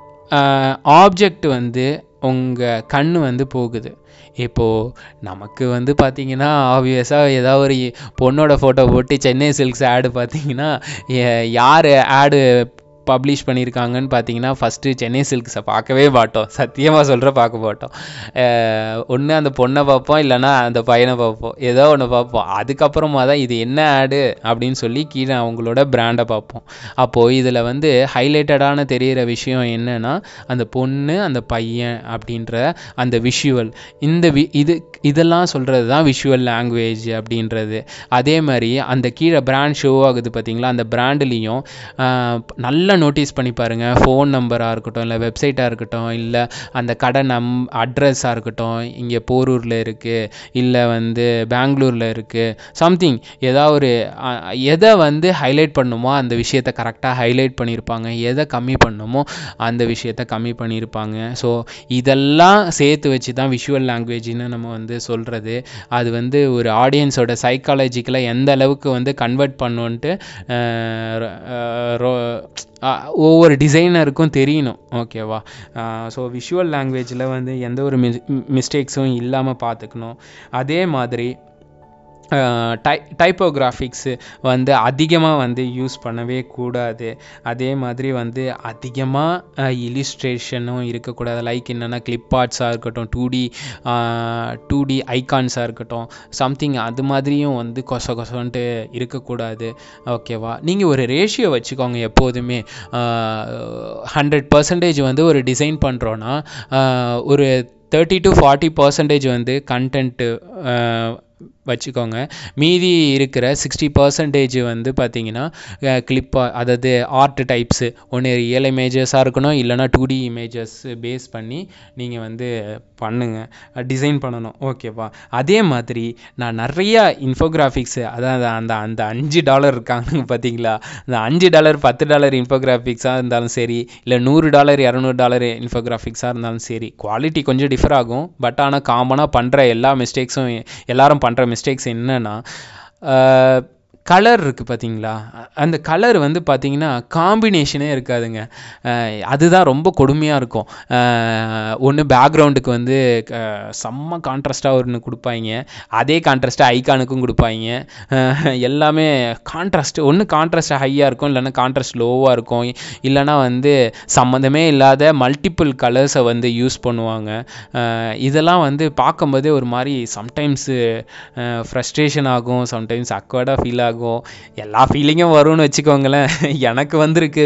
ஆப்ஜெக்ட் வந்து உங்கள் கண் வந்து போகுது இப்போது நமக்கு வந்து பார்த்தீங்கன்னா ஆப்வியஸாக ஏதாவது ஒரு பொண்ணோட ஃபோட்டோ போட்டு சென்னை சில்க்ஸ் ஆடு பார்த்தீங்கன்னா ய- யார் ஆடு பப்ளிஷ் பண்ணியிருக்காங்கன்னு பார்த்தீங்கன்னா ஃபஸ்ட்டு சென்னை சில்க்ஸை பார்க்கவே மாட்டோம் சத்தியமாக சொல்கிற பார்க்க மாட்டோம் ஒன்று அந்த பொண்ணை பார்ப்போம் இல்லைன்னா அந்த பையனை பார்ப்போம் ஏதோ ஒன்று பார்ப்போம் அதுக்கப்புறமா தான் இது என்ன ஆடு அப்படின்னு சொல்லி கீழே அவங்களோட பிராண்டை பார்ப்போம் அப்போது இதில் வந்து ஹைலைட்டடான தெரிகிற விஷயம் என்னன்னா அந்த பொண்ணு அந்த பையன் அப்படின்ற அந்த விஷுவல் இந்த வி இது இதெல்லாம் சொல்கிறது தான் விஷுவல் லாங்குவேஜ் அப்படின்றது அதே மாதிரி அந்த கீழே பிராண்ட் ஷோ ஆகுது பார்த்தீங்களா அந்த பிராண்ட்லேயும் நல்லா நோட்டீஸ் பண்ணி பாருங்கள் ஃபோன் நம்பராக இருக்கட்டும் இல்லை வெப்சைட்டாக இருக்கட்டும் இல்லை அந்த கடை நம் அட்ரஸாக இருக்கட்டும் இங்கே போரூரில் இருக்குது இல்லை வந்து பெங்களூரில் இருக்குது சம்திங் ஏதாவது ஒரு அஹ், எதை வந்து ஹைலைட் பண்ணுமோ அந்த விஷயத்தை கரெக்டாக ஹைலைட் பண்ணியிருப்பாங்க எதை கம்மி பண்ணுமோ அந்த விஷயத்தை கம்மி பண்ணியிருப்பாங்க ஸோ இதெல்லாம் சேர்த்து வச்சு தான் விஷுவல் லாங்குவேஜ்னு நம்ம வந்து சொல்கிறது அது வந்து ஒரு ஆடியன்ஸோட சைக்காலஜிக்கலாக எந்த அளவுக்கு வந்து கன்வெர்ட் பண்ணுன்ட்டு அஹ், ரொ- அஹ், ரொ- அஹ், ஒவ்வொரு டிசைனருக்கும் தெரியணும் ஓகேவா ஸோ விஷுவல் லாங்குவேஜில் வந்து எந்த ஒரு மிஸ் மிஸ்டேக்ஸும் இல்லாமல் பார்த்துக்கணும் அதே மாதிரி டை டைப்போகிராஃபிக்ஸு வந்து அதிகமாக வந்து யூஸ் பண்ணவே கூடாது அதே மாதிரி வந்து அதிகமாக இலிஸ்ட்ரேஷனும் இருக்கக்கூடாது லைக் என்னென்னா கிளிப் ஆர்ட்ஸாக இருக்கட்டும் டூ டி டூ டி ஐகான்ஸாக இருக்கட்டும் சம்திங் அது மாதிரியும் வந்து கொச கொசன்ட்டு இருக்கக்கூடாது ஓகேவா நீங்கள் ஒரு ரேஷியோ வச்சுக்கோங்க எப்போதுமே ஹண்ட்ரட் பர்சன்டேஜ் வந்து ஒரு டிசைன் பண்ணுறோன்னா ஒரு தேர்ட்டி டு ஃபார்ட்டி பர்சன்டேஜ் வந்து கண்டென்ட்டு வச்சுக்கோங்க மீதி இருக்கிற சிக்ஸ்டி பர்சன்டேஜ் வந்து பார்த்தீங்கன்னா கிளிப்பாக அதாவது ஆர்ட் டைப்ஸு ஒன்று ரியல் இமேஜஸாக இருக்கணும் இல்லைனா டூ டி இமேஜஸ் பேஸ் பண்ணி நீங்கள் வந்து பண்ணுங்கள் டிசைன் பண்ணணும் ஓகேவா அதே மாதிரி நான் நிறையா இன்ஃபோகிராஃபிக்ஸு அதாவது அந்த அந்த அஞ்சு டாலர் இருக்காங்க பார்த்தீங்களா அந்த அஞ்சு டாலர் பத்து டாலர் இன்ஃபோகிராஃபிக்ஸாக இருந்தாலும் சரி இல்லை நூறு டாலர் இரநூறு டாலர் இன்ஃபோகிராஃபிக்ஸாக இருந்தாலும் சரி குவாலிட்டி கொஞ்சம் டிஃபர் ஆகும் பட் ஆனால் காமனாக பண்ணுற எல்லா மிஸ்டேக்ஸும் எல்லாரும் பண்ணுற மிஸ்டேக்ஸ் என்னன்னா கலர் இருக்குது பார்த்தீங்களா அ- அந்த கலர் வந்து பார்த்தீங்கன்னா காம்பினேஷனே இருக்காதுங்க அஹ் அதுதான் ரொம்ப கொடுமையாக இருக்கும் ஒன்று பேக்ரவுண்டுக்கு வந்து க- செம்ம கான்ட்ராஸ்ட்டாக ஒன்று கொடுப்பாங்க அதே கான்ட்ராஸ்ட்டை ஐகானுக்கும் கொடுப்பாங்க அஹ் எல்லாமே கான்ட்ராஸ்ட் ஒன்று கான்ட்ராஸ்ட் ஹையாக இருக்கும் இல்லைன்னா கான்ட்ராஸ்ட் லோவாக இருக்கும் இல்லைன்னா வந்து சம்மந்தமே இல்லாத மல்டிபிள் கலர்ஸை வந்து யூஸ் பண்ணுவாங்க அஹ் இதெல்லாம் வந்து பார்க்கும்போதே ஒரு மாதிரி சம்டைம்ஸு ஃப்ரஸ்ட்ரேஷன் ஆகும் சம்டைம்ஸ் அக்வர்டாக ஃபீல் ஆகும் எல்லா ஃபீலிங்கும் வரும்னு வச்சுக்கோங்களேன் எனக்கு வந்திருக்கு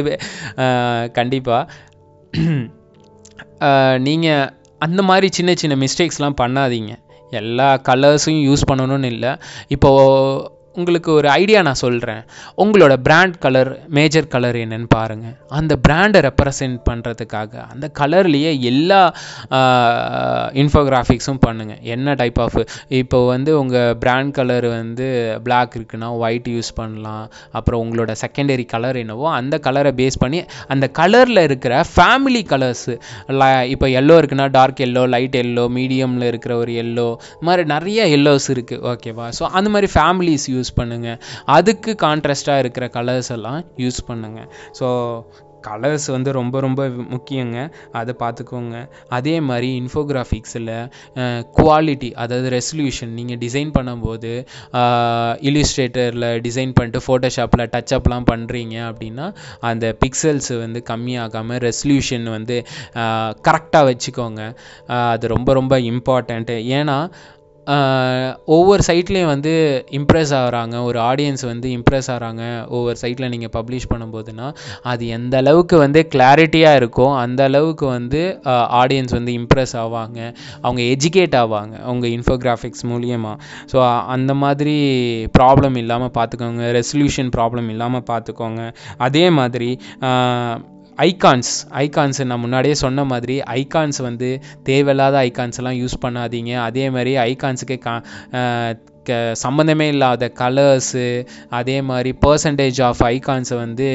கண்டிப்பாக நீங்கள் அந்த மாதிரி சின்ன சின்ன மிஸ்டேக்ஸ்லாம் பண்ணாதீங்க எல்லா கலர்ஸையும் யூஸ் பண்ணணும்னு இல்லை இப்போது உங்களுக்கு ஒரு ஐடியா நான் சொல்கிறேன் உங்களோட பிராண்ட் கலர் மேஜர் கலர் என்னன்னு பாருங்கள் அந்த பிராண்டை ரெப்ரசன்ட் பண்ணுறதுக்காக அந்த கலர்லேயே எல்லா இன்ஃபோகிராஃபிக்ஸும் பண்ணுங்கள் என்ன டைப் ஆஃப் இப்போ வந்து உங்கள் பிராண்ட் கலர் வந்து Black இருக்குன்னா ஒயிட் யூஸ் பண்ணலாம் அப்புறம் உங்களோட செகண்டரி கலர் என்னவோ அந்த கலரை பேஸ் பண்ணி அந்த கலரில் இருக்கிற ஃபேமிலி கலர்ஸு இப்போ எல்லோ இருக்குன்னா டார்க் எல்லோ லைட் எல்லோ மீடியமில் இருக்கிற ஒரு எல்லோ இது மாதிரி நிறைய எல்லோஸ் இருக்குது ஓகேவா ஸோ அந்த மாதிரி ஃபேமிலிஸ் யூஸ் பண்ணுங்கள் அதுக்கு கான்ட்ராஸ்டாக இருக்கிற கலர்ஸ் எல்லாம் யூஸ் பண்ணுங்கள் ஸோ கலர்ஸ் வந்து ரொம்ப ரொம்ப முக்கியங்க அதை பார்த்துக்கோங்க அதே மாதிரி இன்ஃபோகிராஃபிக்ஸில் குவாலிட்டி அதாவது ரெசல்யூஷன் நீங்கள் டிசைன் பண்ணும்போது இலிஸ்ட்ரேட்டரில் டிசைன் பண்ணிட்டு ஃபோட்டோஷாப்பில் டச்சப்லாம் பண்ணுறீங்க அப்படின்னா அந்த பிக்சல்ஸ் வந்து கம்மியாகாமல் ரெசல்யூஷன் வந்து கரெக்டாக வச்சுக்கோங்க ஆஹ் அது ரொம்ப ரொம்ப இம்பார்ட்டண்ட்டு ஏன்னா ஒவ்வொரு சைட்லேயும் வந்து இம்ப்ரெஸ் ஆகுறாங்க ஒரு ஆடியன்ஸ் வந்து இம்ப்ரெஸ் ஆகிறாங்க ஒவ்வொரு சைட்டில் நீங்கள் பப்ளிஷ் பண்ணும்போதுன்னா அது எந்த அளவுக்கு வந்து கிளாரிட்டியாக இருக்கோ அந்த அளவுக்கு வந்து ஆடியன்ஸ் வந்து இம்ப்ரெஸ் ஆவாங்க அவங்க எஜுகேட் ஆவாங்க அவங்க இன்ஃபோகிராஃபிக்ஸ் மூலியமாக ஸோ அந்த மாதிரி ப்ராப்ளம் இல்லாமல் பார்த்துக்கோங்க ரெசல்யூஷன் ப்ராப்ளம் இல்லாமல் பார்த்துக்கோங்க அதே மாதிரி ஐகான்ஸ் ஐகான்ஸ் நான் முன்னாடியே சொன்ன மாதிரி ஐகான்ஸ் வந்து தேவையில்லாத ஐகான்ஸ் எல்லாம் யூஸ் பண்ணாதீங்க அதே மாதிரி ஐகான்ஸுக்கு கா க சம்மந்தமே இல்லாத கலர்ஸு அதே மாதிரி பர்சன்டேஜ் ஆஃப் ஐகான்ஸை வந்து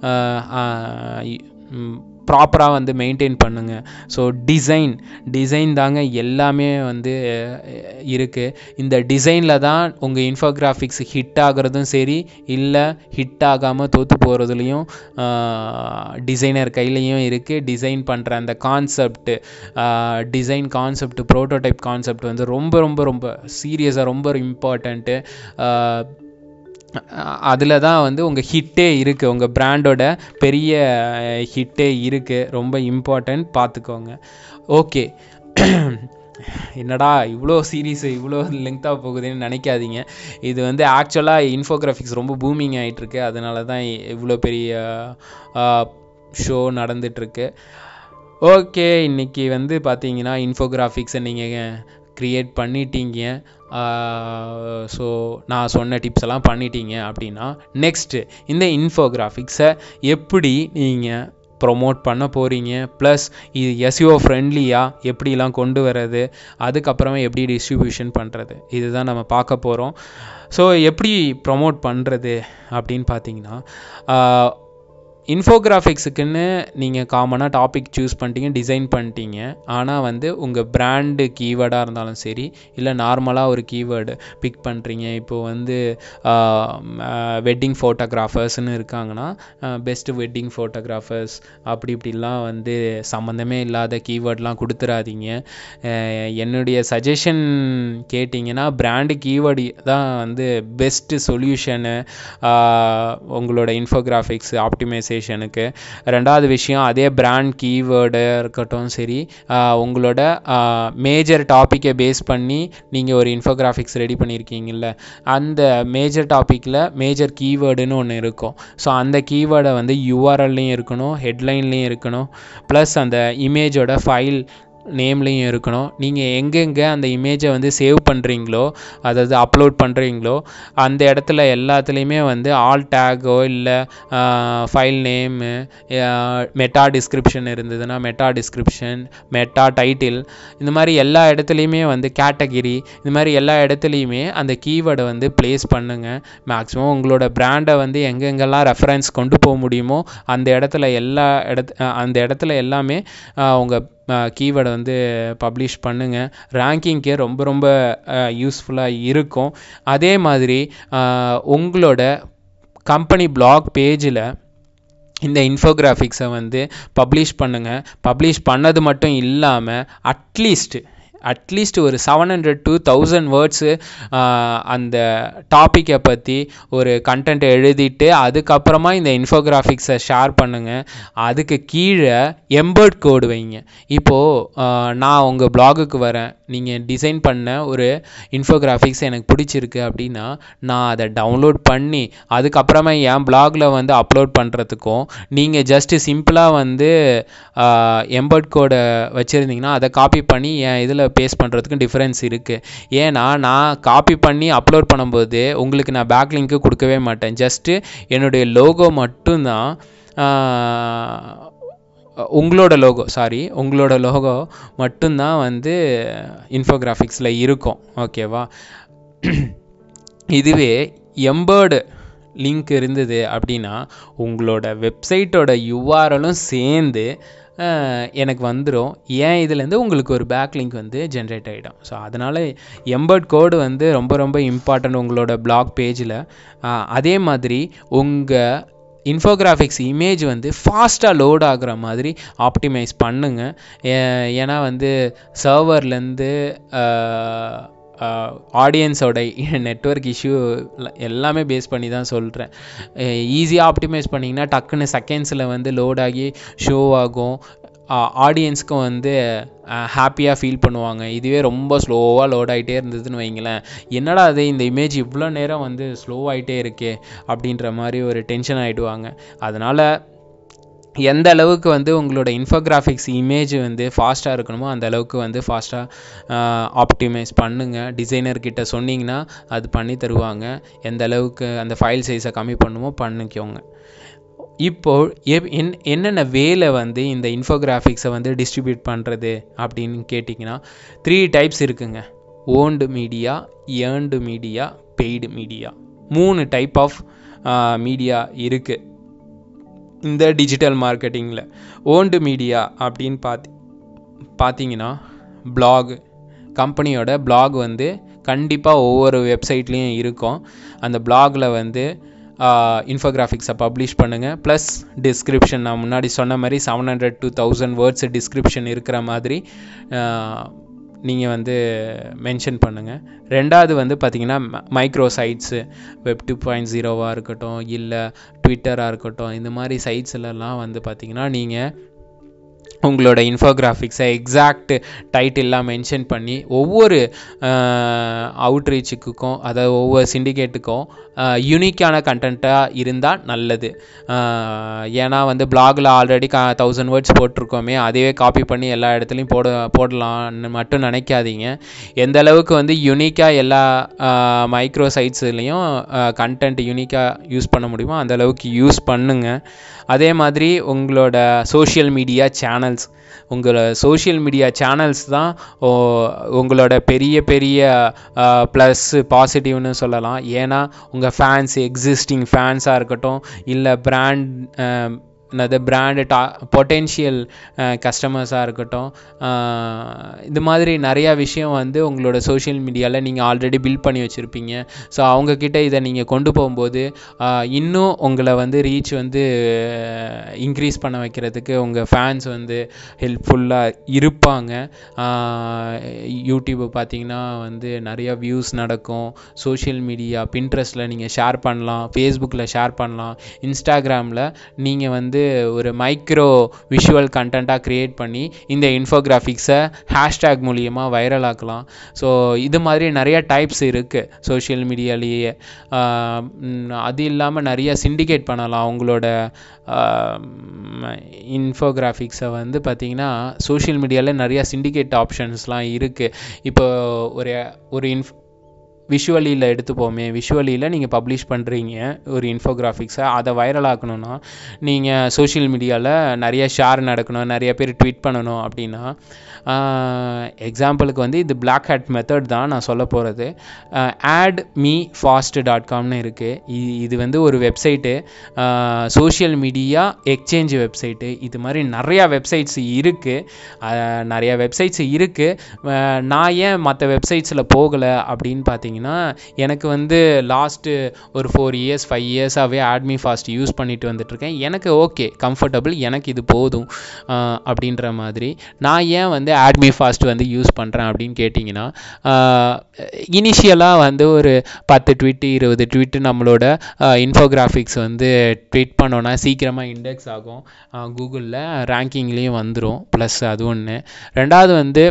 ப்ராப்பராக வந்து மெயின்டைன் பண்ணுங்கள் ஸோ டிசைன் டிசைன் தாங்க எல்லாமே வந்து இருக்குது இந்த டிசைனில் தான் உங்கள் இன்ஃபோகிராஃபிக்ஸ் ஹிட் ஆகிறதும் சரி இல்லை ஹிட் ஆகாமல் தோற்று போகிறதுலையும் டிசைனர் கையிலையும் இருக்குது டிசைன் பண்ணுற அந்த concept design concept prototype concept வந்து ரொம்ப ரொம்ப ரொம்ப சீரியஸாக ரொம்ப இம்பார்ட்டண்ட்டு அதில் தான் வந்து உங்கள் ஹிட்டே இருக்குது உங்கள் ப்ராண்டோட பெரிய ஹிட்டே இருக்குது ரொம்ப இம்பார்ட்டன்ட் பார்த்துக்கோங்க ஓகே என்னடா இவ்வளோ சீரீஸ் இவ்வளோ லெங்க்த்தாக போகுதுன்னு நினைக்காதீங்க இது வந்து ஆக்சுவலாக இன்ஃபோகிராஃபிக்ஸ் ரொம்ப பூமிங் ஆகிட்டுருக்கு அதனால தான் இவ்வளோ பெரிய ஷோ நடந்துகிட்ருக்கு ஓகே இன்றைக்கி வந்து பார்த்தீங்கன்னா இன்ஃபோகிராஃபிக்ஸை நீங்கள் க்ரியேட் பண்ணிட்டீங்க ஸோ நான் சொன்ன டிப்ஸ் எல்லாம் பண்ணிட்டீங்க அப்படின்னா நெக்ஸ்ட்டு இந்த இன்ஃபோகிராஃபிக்ஸை எப்படி நீங்கள் ப்ரொமோட் பண்ண போகிறீங்க ப்ளஸ் இது எஸ்யூஓ ஃப்ரெண்ட்லியாக எப்படிலாம் கொண்டு வர்றது அதுக்கப்புறமா எப்படி டிஸ்ட்ரிபியூஷன் பண்ணுறது இதுதான் நம்ம பார்க்க போகிறோம் ஸோ எப்படி ப்ரொமோட் பண்ணுறது அப்படின்னு பார்த்தீங்கன்னா இன்ஃபோகிராஃபிக்ஸுக்குன்னு நீங்கள் காமனாக டாபிக் சூஸ் பண்ணிட்டீங்க டிசைன் பண்ணிட்டீங்க ஆனால் வந்து உங்கள் பிராண்டு கீவேர்டாக இருந்தாலும் சரி இல்லை நார்மலாக ஒரு கீவேர்டு பிக் பண்ணுறீங்க இப்போது வந்து வெட்டிங் ஃபோட்டோகிராஃபர்ஸ்னு இருக்காங்கன்னா பெஸ்ட்டு வெட்டிங் ஃபோட்டோகிராஃபர்ஸ் அப்படி இப்படிலாம் வந்து சம்மந்தமே இல்லாத கீவேர்ட்லாம் கொடுத்துடாதீங்க என்னுடைய சஜஷன் கேட்டிங்கன்னா பிராண்டு கீவேர்டு தான் வந்து பெஸ்ட்டு சொல்யூஷனு உங்களோட இன்ஃபோகிராஃபிக்ஸ் ஆப்டிமைஸ் ஆர்கனைசேஷனுக்கு ரெண்டாவது விஷயம் அதே பிராண்ட் கீவேர்டு இருக்கட்டும் சரி உங்களோட மேஜர் டாப்பிக்கை பேஸ் பண்ணி நீங்கள் ஒரு இன்ஃபோகிராஃபிக்ஸ் ரெடி பண்ணியிருக்கீங்கல்ல அந்த மேஜர் டாப்பிக்கில் மேஜர் கீவேர்டுன்னு ஒன்று இருக்கும் ஸோ அந்த கீவேர்டை வந்து யூஆர்எல்லையும் இருக்கணும் ஹெட்லைன்லேயும் இருக்கணும் ப்ளஸ் அந்த இமேஜோட ஃபைல் நேம்லேயும் இருக்கணும் நீங்கள் எங்கெங்கே அந்த இமேஜை வந்து சேவ் பண்ணுறீங்களோ அதாவது அப்லோட் பண்ணுறீங்களோ அந்த இடத்துல எல்லாத்துலேயுமே வந்து ஆல் டேக்கோ இல்லை ஃபைல் நேமு மெட்டா டிஸ்கிரிப்ஷன் இருந்ததுன்னா மெட்டா டிஸ்கிரிப்ஷன் மெட்டா டைட்டில் இந்த மாதிரி எல்லா இடத்துலையுமே வந்து கேட்டகிரி இந்த மாதிரி எல்லா இடத்துலையுமே அந்த கீவேர்டை வந்து ப்ளேஸ் பண்ணுங்கள் மேக்ஸிமம் உங்களோட பிராண்டை வந்து எங்கெங்கெல்லாம் ரெஃபரன்ஸ் கொண்டு போக முடியுமோ அந்த இடத்துல எல்லா இடத்து அந்த இடத்துல எல்லாமே உங்கள் கீவேர்டை வந்து பப்ளிஷ் பண்ணுங்கள் ரேங்கிங்க்கு ரொம்ப ரொம்ப யூஸ்ஃபுல்லாக இருக்கும் அதே மாதிரி உங்களோட கம்பெனி பிளாக் பேஜில் இந்த இன்ஃபோகிராஃபிக்ஸை வந்து பப்ளிஷ் பண்ணுங்கள் பப்ளிஷ் பண்ணது மட்டும் இல்லாமல் அட்லீஸ்ட் அட்லீஸ்ட் ஒரு seven hundred to thousand words அந்த டாப்பிக்கை பற்றி ஒரு கண்டென்ட் எழுதிட்டு அதுக்கப்புறமா இந்த இன்ஃபோகிராஃபிக்ஸை ஷேர் பண்ணுங்கள் அதுக்கு கீழே எம்பர்ட் கோடு வைங்க இப்போது நான் உங்கள் பிளாகுக்கு வரேன் நீங்கள் டிசைன் பண்ண ஒரு இன்ஃபோகிராஃபிக்ஸ் எனக்கு பிடிச்சிருக்கு அப்படின்னா நான் அதை டவுன்லோட் பண்ணி அதுக்கப்புறமா என் பிளாகில் வந்து அப்லோட் பண்ணுறதுக்கும் நீங்கள் ஜஸ்ட்டு சிம்பிளாக வந்து எம்பர்ட் கோடை வச்சுருந்தீங்கன்னா அதை காப்பி பண்ணி என் இதில் பேஸ்ட் பண்ணுறதுக்கும் டிஃப்ரென்ஸ் இருக்குது ஏன்னா நான் காப்பி பண்ணி அப்லோட் பண்ணும்போது உங்களுக்கு நான் பேக் லிங்க்கு கொடுக்கவே மாட்டேன் ஜஸ்ட்டு என்னுடைய லோகோ மட்டும்தான் உங்களோட லோகோ சாரி உங்களோட லோகோ மட்டும்தான் வந்து இன்ஃபோகிராஃபிக்ஸில் இருக்கும் ஓகேவா இதுவே எம்பர்டு லிங்க் இருந்தது அப்படின்னா உங்களோட வெப்சைட்டோட யூஆர்எலும் சேர்ந்து எனக்கு வந்துடும் ஏன் இதுலேருந்து உங்களுக்கு ஒரு பேக் லிங்க் வந்து ஜென்ரேட் ஆகிடும் ஸோ அதனால் எம்பர்ட் கோடு வந்து ரொம்ப ரொம்ப இம்பார்ட்டன்ட் உங்களோட பிளாக் பேஜில் அதே மாதிரி உங்கள் இன்ஃபோகிராஃபிக்ஸ் இமேஜ் வந்து ஃபாஸ்ட்டாக லோட் ஆகுற மாதிரி ஆப்டிமைஸ் பண்ணுங்கள் ஏன்னா வந்து சர்வர்லேருந்து ஆடியன்ஸோட நெட்ஒர்க் இஷ்யூ எல்லாமே பேஸ் பண்ணி தான் சொல்கிறேன் ஈஸியாக ஆப்டிமைஸ் பண்ணிங்கன்னா டக்குன்னு செகண்ட்ஸில் வந்து லோட் ஆகி ஷோ ஆகும் ஆடியன்ஸ்க்கும் வந்து ஹாப்பியாக ஃபீல் பண்ணுவாங்க இதுவே ரொம்ப ஸ்லோவாக லோட் ஆகிட்டே இருந்ததுன்னு வைங்களேன் என்னடா அது இந்த இமேஜ் இவ்வளோ நேரம் வந்து ஸ்லோவாகிட்டே இருக்கே அப்படின்ற மாதிரி ஒரு டென்ஷன் ஆகிடுவாங்க அதனால் எந்த அளவுக்கு வந்து உங்களோட இன்ஃபோகிராஃபிக்ஸ் இமேஜ் வந்து ஃபாஸ்ட்டாக இருக்கணுமோ அந்த அளவுக்கு வந்து ஃபாஸ்ட்டாக ஆப்டிமைஸ் பண்ணுங்கள் டிசைனர்கிட்ட சொன்னீங்கன்னா அது பண்ணி தருவாங்க எந்த அளவுக்கு அந்த ஃபைல் சைஸை கம்மி பண்ணுமோ பண்ணிக்கோங்க இப்போ எப் என் என்னென்ன வேலை வந்து இந்த இன்ஃபோகிராஃபிக்ஸை வந்து டிஸ்ட்ரிபியூட் பண்ணுறது அப்படின்னு கேட்டிங்கன்னா த்ரீ டைப்ஸ் இருக்குங்க owned media earned media paid media மூணு டைப் ஆஃப் மீடியா இருக்குது இந்த டிஜிட்டல் மார்க்கெட்டிங்கில் ஓன்டு மீடியா அப்படின்னு பார்த்தி பார்த்தீங்கன்னா பிளாக் கம்பெனியோட பிளாக் வந்து கண்டிப்பாக ஒவ்வொரு வெப்சைட்லேயும் இருக்கும் அந்த பிளாகில் வந்து இன்ஃபோகிராஃபிக்ஸை பப்ளிஷ் பண்ணுங்கள் ப்ளஸ் டிஸ்கிரிப்ஷன் நான் முன்னாடி சொன்ன மாதிரி seven hundred to thousand words description இருக்கிற மாதிரி நீங்கள் வந்து மென்ஷன் பண்ணுங்கள் ரெண்டாவது வந்து பார்த்தீங்கன்னா micro sites web two point ஜீரோவாக இருக்கட்டும் இல்லை ட்விட்டராக இருக்கட்டும் இந்த மாதிரி சைட்ஸ்லலாம் வந்து பார்த்தீங்கன்னா நீங்கள் உங்களோட இன்ஃபோகிராஃபிக்ஸை எக்ஸாக்ட் டைட்டில்லாம் மென்ஷன் பண்ணி ஒவ்வொரு அவுட்ரீச்சுக்கும் அதாவது ஒவ்வொரு சிண்டிகேட்டுக்கும் யூனிக்கான கண்டென்ட்டாக இருந்தால் நல்லது ஏன்னா வந்து பிளாகில் ஆல்ரெடி கா தௌசண்ட் வேர்ட்ஸ் போட்டிருக்கோமே அதையே காப்பி பண்ணி எல்லா இடத்துலையும் போட போடலாம்னு மட்டும் நினைக்காதீங்க எந்த அளவுக்கு வந்து யூனிக்காக எல்லா மைக்ரோ சைட்ஸ்லேயும் கண்டென்ட் யூனிக்காக யூஸ் பண்ண முடியுமோ அந்த அளவுக்கு யூஸ் பண்ணுங்கள் அதே மாதிரி உங்களோட சோஷியல் மீடியா சேனல்ஸ் உங்களோட சோஷியல் மீடியா சேனல்ஸ் தான் உங்களோட பெரிய பெரிய ப்ளஸ் பாசிட்டிவ்னு சொல்லலாம் ஏன்னா உங்கள் ஃபேன்ஸ் எக்ஸிஸ்டிங் ஃபேன்ஸாக இருக்கட்டும் இல்லை பிராண்ட் என்னது பிராண்டு டா பொட்டென்ஷியல் கஸ்டமர்ஸாக இருக்கட்டும் இது மாதிரி நிறையா விஷயம் வந்து உங்களோட சோஷியல் மீடியாவில் நீங்கள் ஆல்ரெடி பில்ட் பண்ணி வச்சுருப்பீங்க ஸோ அவங்கக்கிட்ட இதை நீங்கள் கொண்டு போகும்போது இன்னும் உங்களை வந்து ரீச் வந்து இன்க்ரீஸ் பண்ண வைக்கிறதுக்கு உங்கள் ஃபேன்ஸ் வந்து ஹெல்ப்ஃபுல்லாக இருப்பாங்க யூடியூப் பார்த்தீங்கன்னா வந்து நிறையா வியூஸ் நடக்கும் சோஷியல் மீடியா பின்ட்ரெஸ்ட்டில் நீங்கள் ஷேர் பண்ணலாம் ஃபேஸ்புக்கில் ஷேர் பண்ணலாம் இன்ஸ்டாகிராமில் நீங்கள் வந்து ஒரு மைக்ரோ விஷுவல் கண்டென்ட்டாக க்ரியேட் பண்ணி இந்த இன்ஃபோகிராஃபிக்ஸை ஹேஷ்டேக் மூலியமாக வைரல் ஆக்கலாம் ஸோ இது மாதிரி நிறைய டைப்ஸ் இருக்குது சோஷியல் மீடியாலேயே அது இல்லாமல் நிறைய சிண்டிகேட் பண்ணலாம் உங்களோட இன்ஃபோகிராஃபிக்ஸை வந்து பார்த்திங்கன்னா சோஷியல் மீடியாவில் நிறையா சிண்டிகேட் ஆப்ஷன்ஸ்லாம் இருக்குது இப்போ ஒரு ஒரு இன்ஃப் விஷுவலியில் எடுத்துப்போமே விஷுவலியில் நீங்கள் பப்ளிஷ் பண்ணுறீங்க ஒரு இன்ஃபோகிராஃபிக்ஸை அதை வைரல் ஆக்கணும்னா நீங்கள் சோஷியல் மீடியாவில் நிறைய ஷேர் நடக்கணும் நிறைய பேர் ட்வீட் பண்ணணும் அப்படின்னா எக்ஸாம்பிளுக்கு வந்து இது பிளாக் ஹேட் மெத்தட் தான் நான் சொல்ல போகிறது ஆட் மீ ஃபாஸ்ட் டாட் காம்னு இருக்குது இது வந்து ஒரு website social media exchange website இது மாதிரி நிறையா வெப்சைட்ஸ் இருக்குது நிறையா வெப்சைட்ஸ் இருக்குது நான் ஏன் மற்ற வெப்சைட்ஸில் போகலை அப்படின்னு பார்த்தீங்கன்னா எனக்கு வந்து லாஸ்ட்டு ஒரு ஃபோர் இயர்ஸ் ஃபைவ் இயர்ஸாகவே ஆட்மி ஃபாஸ்ட் யூஸ் பண்ணிட்டு வந்துட்டுருக்கேன் எனக்கு ஓகே கம்ஃபர்டபுள் எனக்கு இது போதும் அப்படின்ற மாதிரி நான் ஏன் வந்து ஆட்மி ஃபாஸ்ட் வந்து யூஸ் பண்ணுறேன் அப்படின்னு கேட்டிங்கன்னா இனிஷியலாக வந்து ஒரு பத்து ட்வீட்டு இருபது ட்வீட்டு நம்மளோட இன்ஃபோகிராஃபிக்ஸ் வந்து ட்வீட் பண்ணோன்னா சீக்கிரமாக இண்டெக்ஸ் ஆகும் கூகுளில் ரேங்கிங்லேயும் வந்துடும் ப்ளஸ் அது ஒன்று ரெண்டாவது வந்து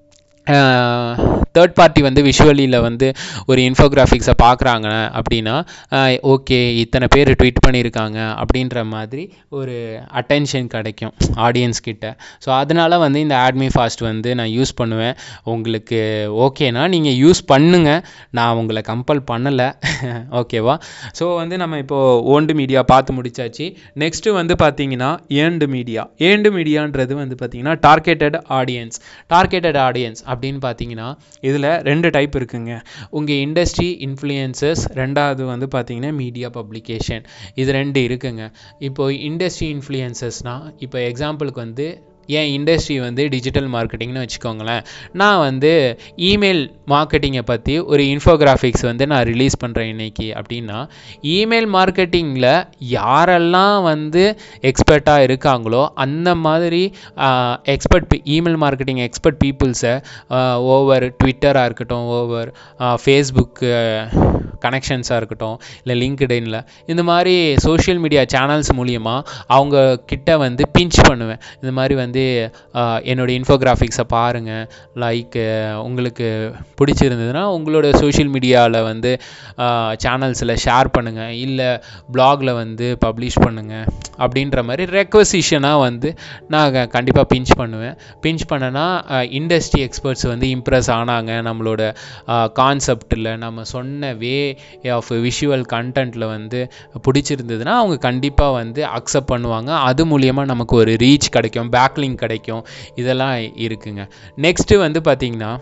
தேர்ட் பார்ட்டி வந்து விஷுவலியில் வந்து ஒரு இன்ஃபோகிராஃபிக்ஸை பார்க்குறாங்க அப்படின்னா ஓகே இத்தனை பேர் ட்வீட் பண்ணியிருக்காங்க அப்படின்ற மாதிரி ஒரு அட்டென்ஷன் கிடைக்கும் ஆடியன்ஸ் கிட்ட ஸோ அதனால் வந்து இந்த ஆட்மி ஃபாஸ்ட் வந்து நான் யூஸ் பண்ணுவேன் உங்களுக்கு ஓகேனா நீங்கள் யூஸ் பண்ணுங்கள் நான் உங்களை கம்பல் பண்ணலை ஓகேவா ஸோ வந்து நம்ம இப்போது ஓண்டு மீடியா பார்த்து முடிச்சாச்சு நெக்ஸ்ட்டு வந்து பார்த்தீங்கன்னா ஏண்டு மீடியா ஏண்டு மீடியான்றது வந்து பார்த்தீங்கன்னா டார்கெட்டட் ஆடியன்ஸ் டார்கெட்டட் ஆடியன்ஸ் அப்படின்னு பார்த்தீங்கன்னா இதில் ரெண்டு டைப் இருக்குங்க உங்கள் இண்டஸ்ட்ரி இன்ஃப்ளூயன்சஸ் ரெண்டாவது வந்து பார்த்தீங்கன்னா மீடியா பப்ளிகேஷன் இது ரெண்டு இருக்குங்க இப்போ இண்டஸ்ட்ரி இன்ஃப்ளூயன்சஸ்னால் இப்போ எக்ஸாம்பிளுக்கு வந்து என் இண்டஸ்ட்ரி வந்து டிஜிட்டல் மார்க்கெட்டிங்னு வச்சுக்கோங்களேன் நான் வந்து இமெயில் மார்க்கெட்டிங்கை பற்றி ஒரு இன்ஃபோகிராஃபிக்ஸ் வந்து நான் ரிலீஸ் பண்ணுறேன் இன்னைக்கு அப்படின்னா இமெயில் மார்க்கெட்டிங்கில் யாரெல்லாம் வந்து எக்ஸ்பர்ட்டாக இருக்காங்களோ அந்த மாதிரி எக்ஸ்பர்ட் இமெயில் மார்க்கெட்டிங் எக்ஸ்பர்ட் பீப்புள்ஸை ஓவர் ட்விட்டராக இருக்கட்டும் ஓவர் ஃபேஸ்புக்கு கனெக்ஷன்ஸாக இருக்கட்டும் இல்லை லிங்க்டின்ல இந்த மாதிரி சோஷியல் மீடியா சேனல்ஸ் மூலியமாக அவங்க கிட்ட வந்து பிஞ்ச் பண்ணுவேன் இந்த மாதிரி வந்து வந்து ஆஹ், என்னோட இன்ஃபோகிராஃபிக்ஸை பாருங்கள் லைக் உங்களுக்கு பிடிச்சிருந்ததுன்னா உங்களோட சோஷியல் மீடியாவில் வந்து சேனல்ஸில் ஷேர் பண்ணுங்கள் இல்லை ப்ளாகில் வந்து பப்ளிஷ் பண்ணுங்கள் அப்படின்ற மாதிரி ரெக்வசிஷனாக வந்து நான் கண்டிப்பாக பிஞ்ச் பண்ணுவேன் பிஞ்ச் பண்ணனா இண்டஸ்ட்ரி எக்ஸ்பர்ட்ஸ் வந்து இம்ப்ரெஸ் ஆனாங்க நம்மளோட கான்செப்டில் நம்ம சொன்ன வே ஆஃப் விஷுவல் கண்டென்ட்டில் வந்து பிடிச்சிருந்ததுன்னா அவங்க கண்டிப்பாக வந்து அக்செப்ட் பண்ணுவாங்க அது மூலியமாக நமக்கு ஒரு ரீச் கிடைக்கும் பேக்லிங் கிடைக்கும் இதெல்லாம் இருக்குங்க நெக்ஸ்ட்டு வந்து பார்த்திங்கன்னா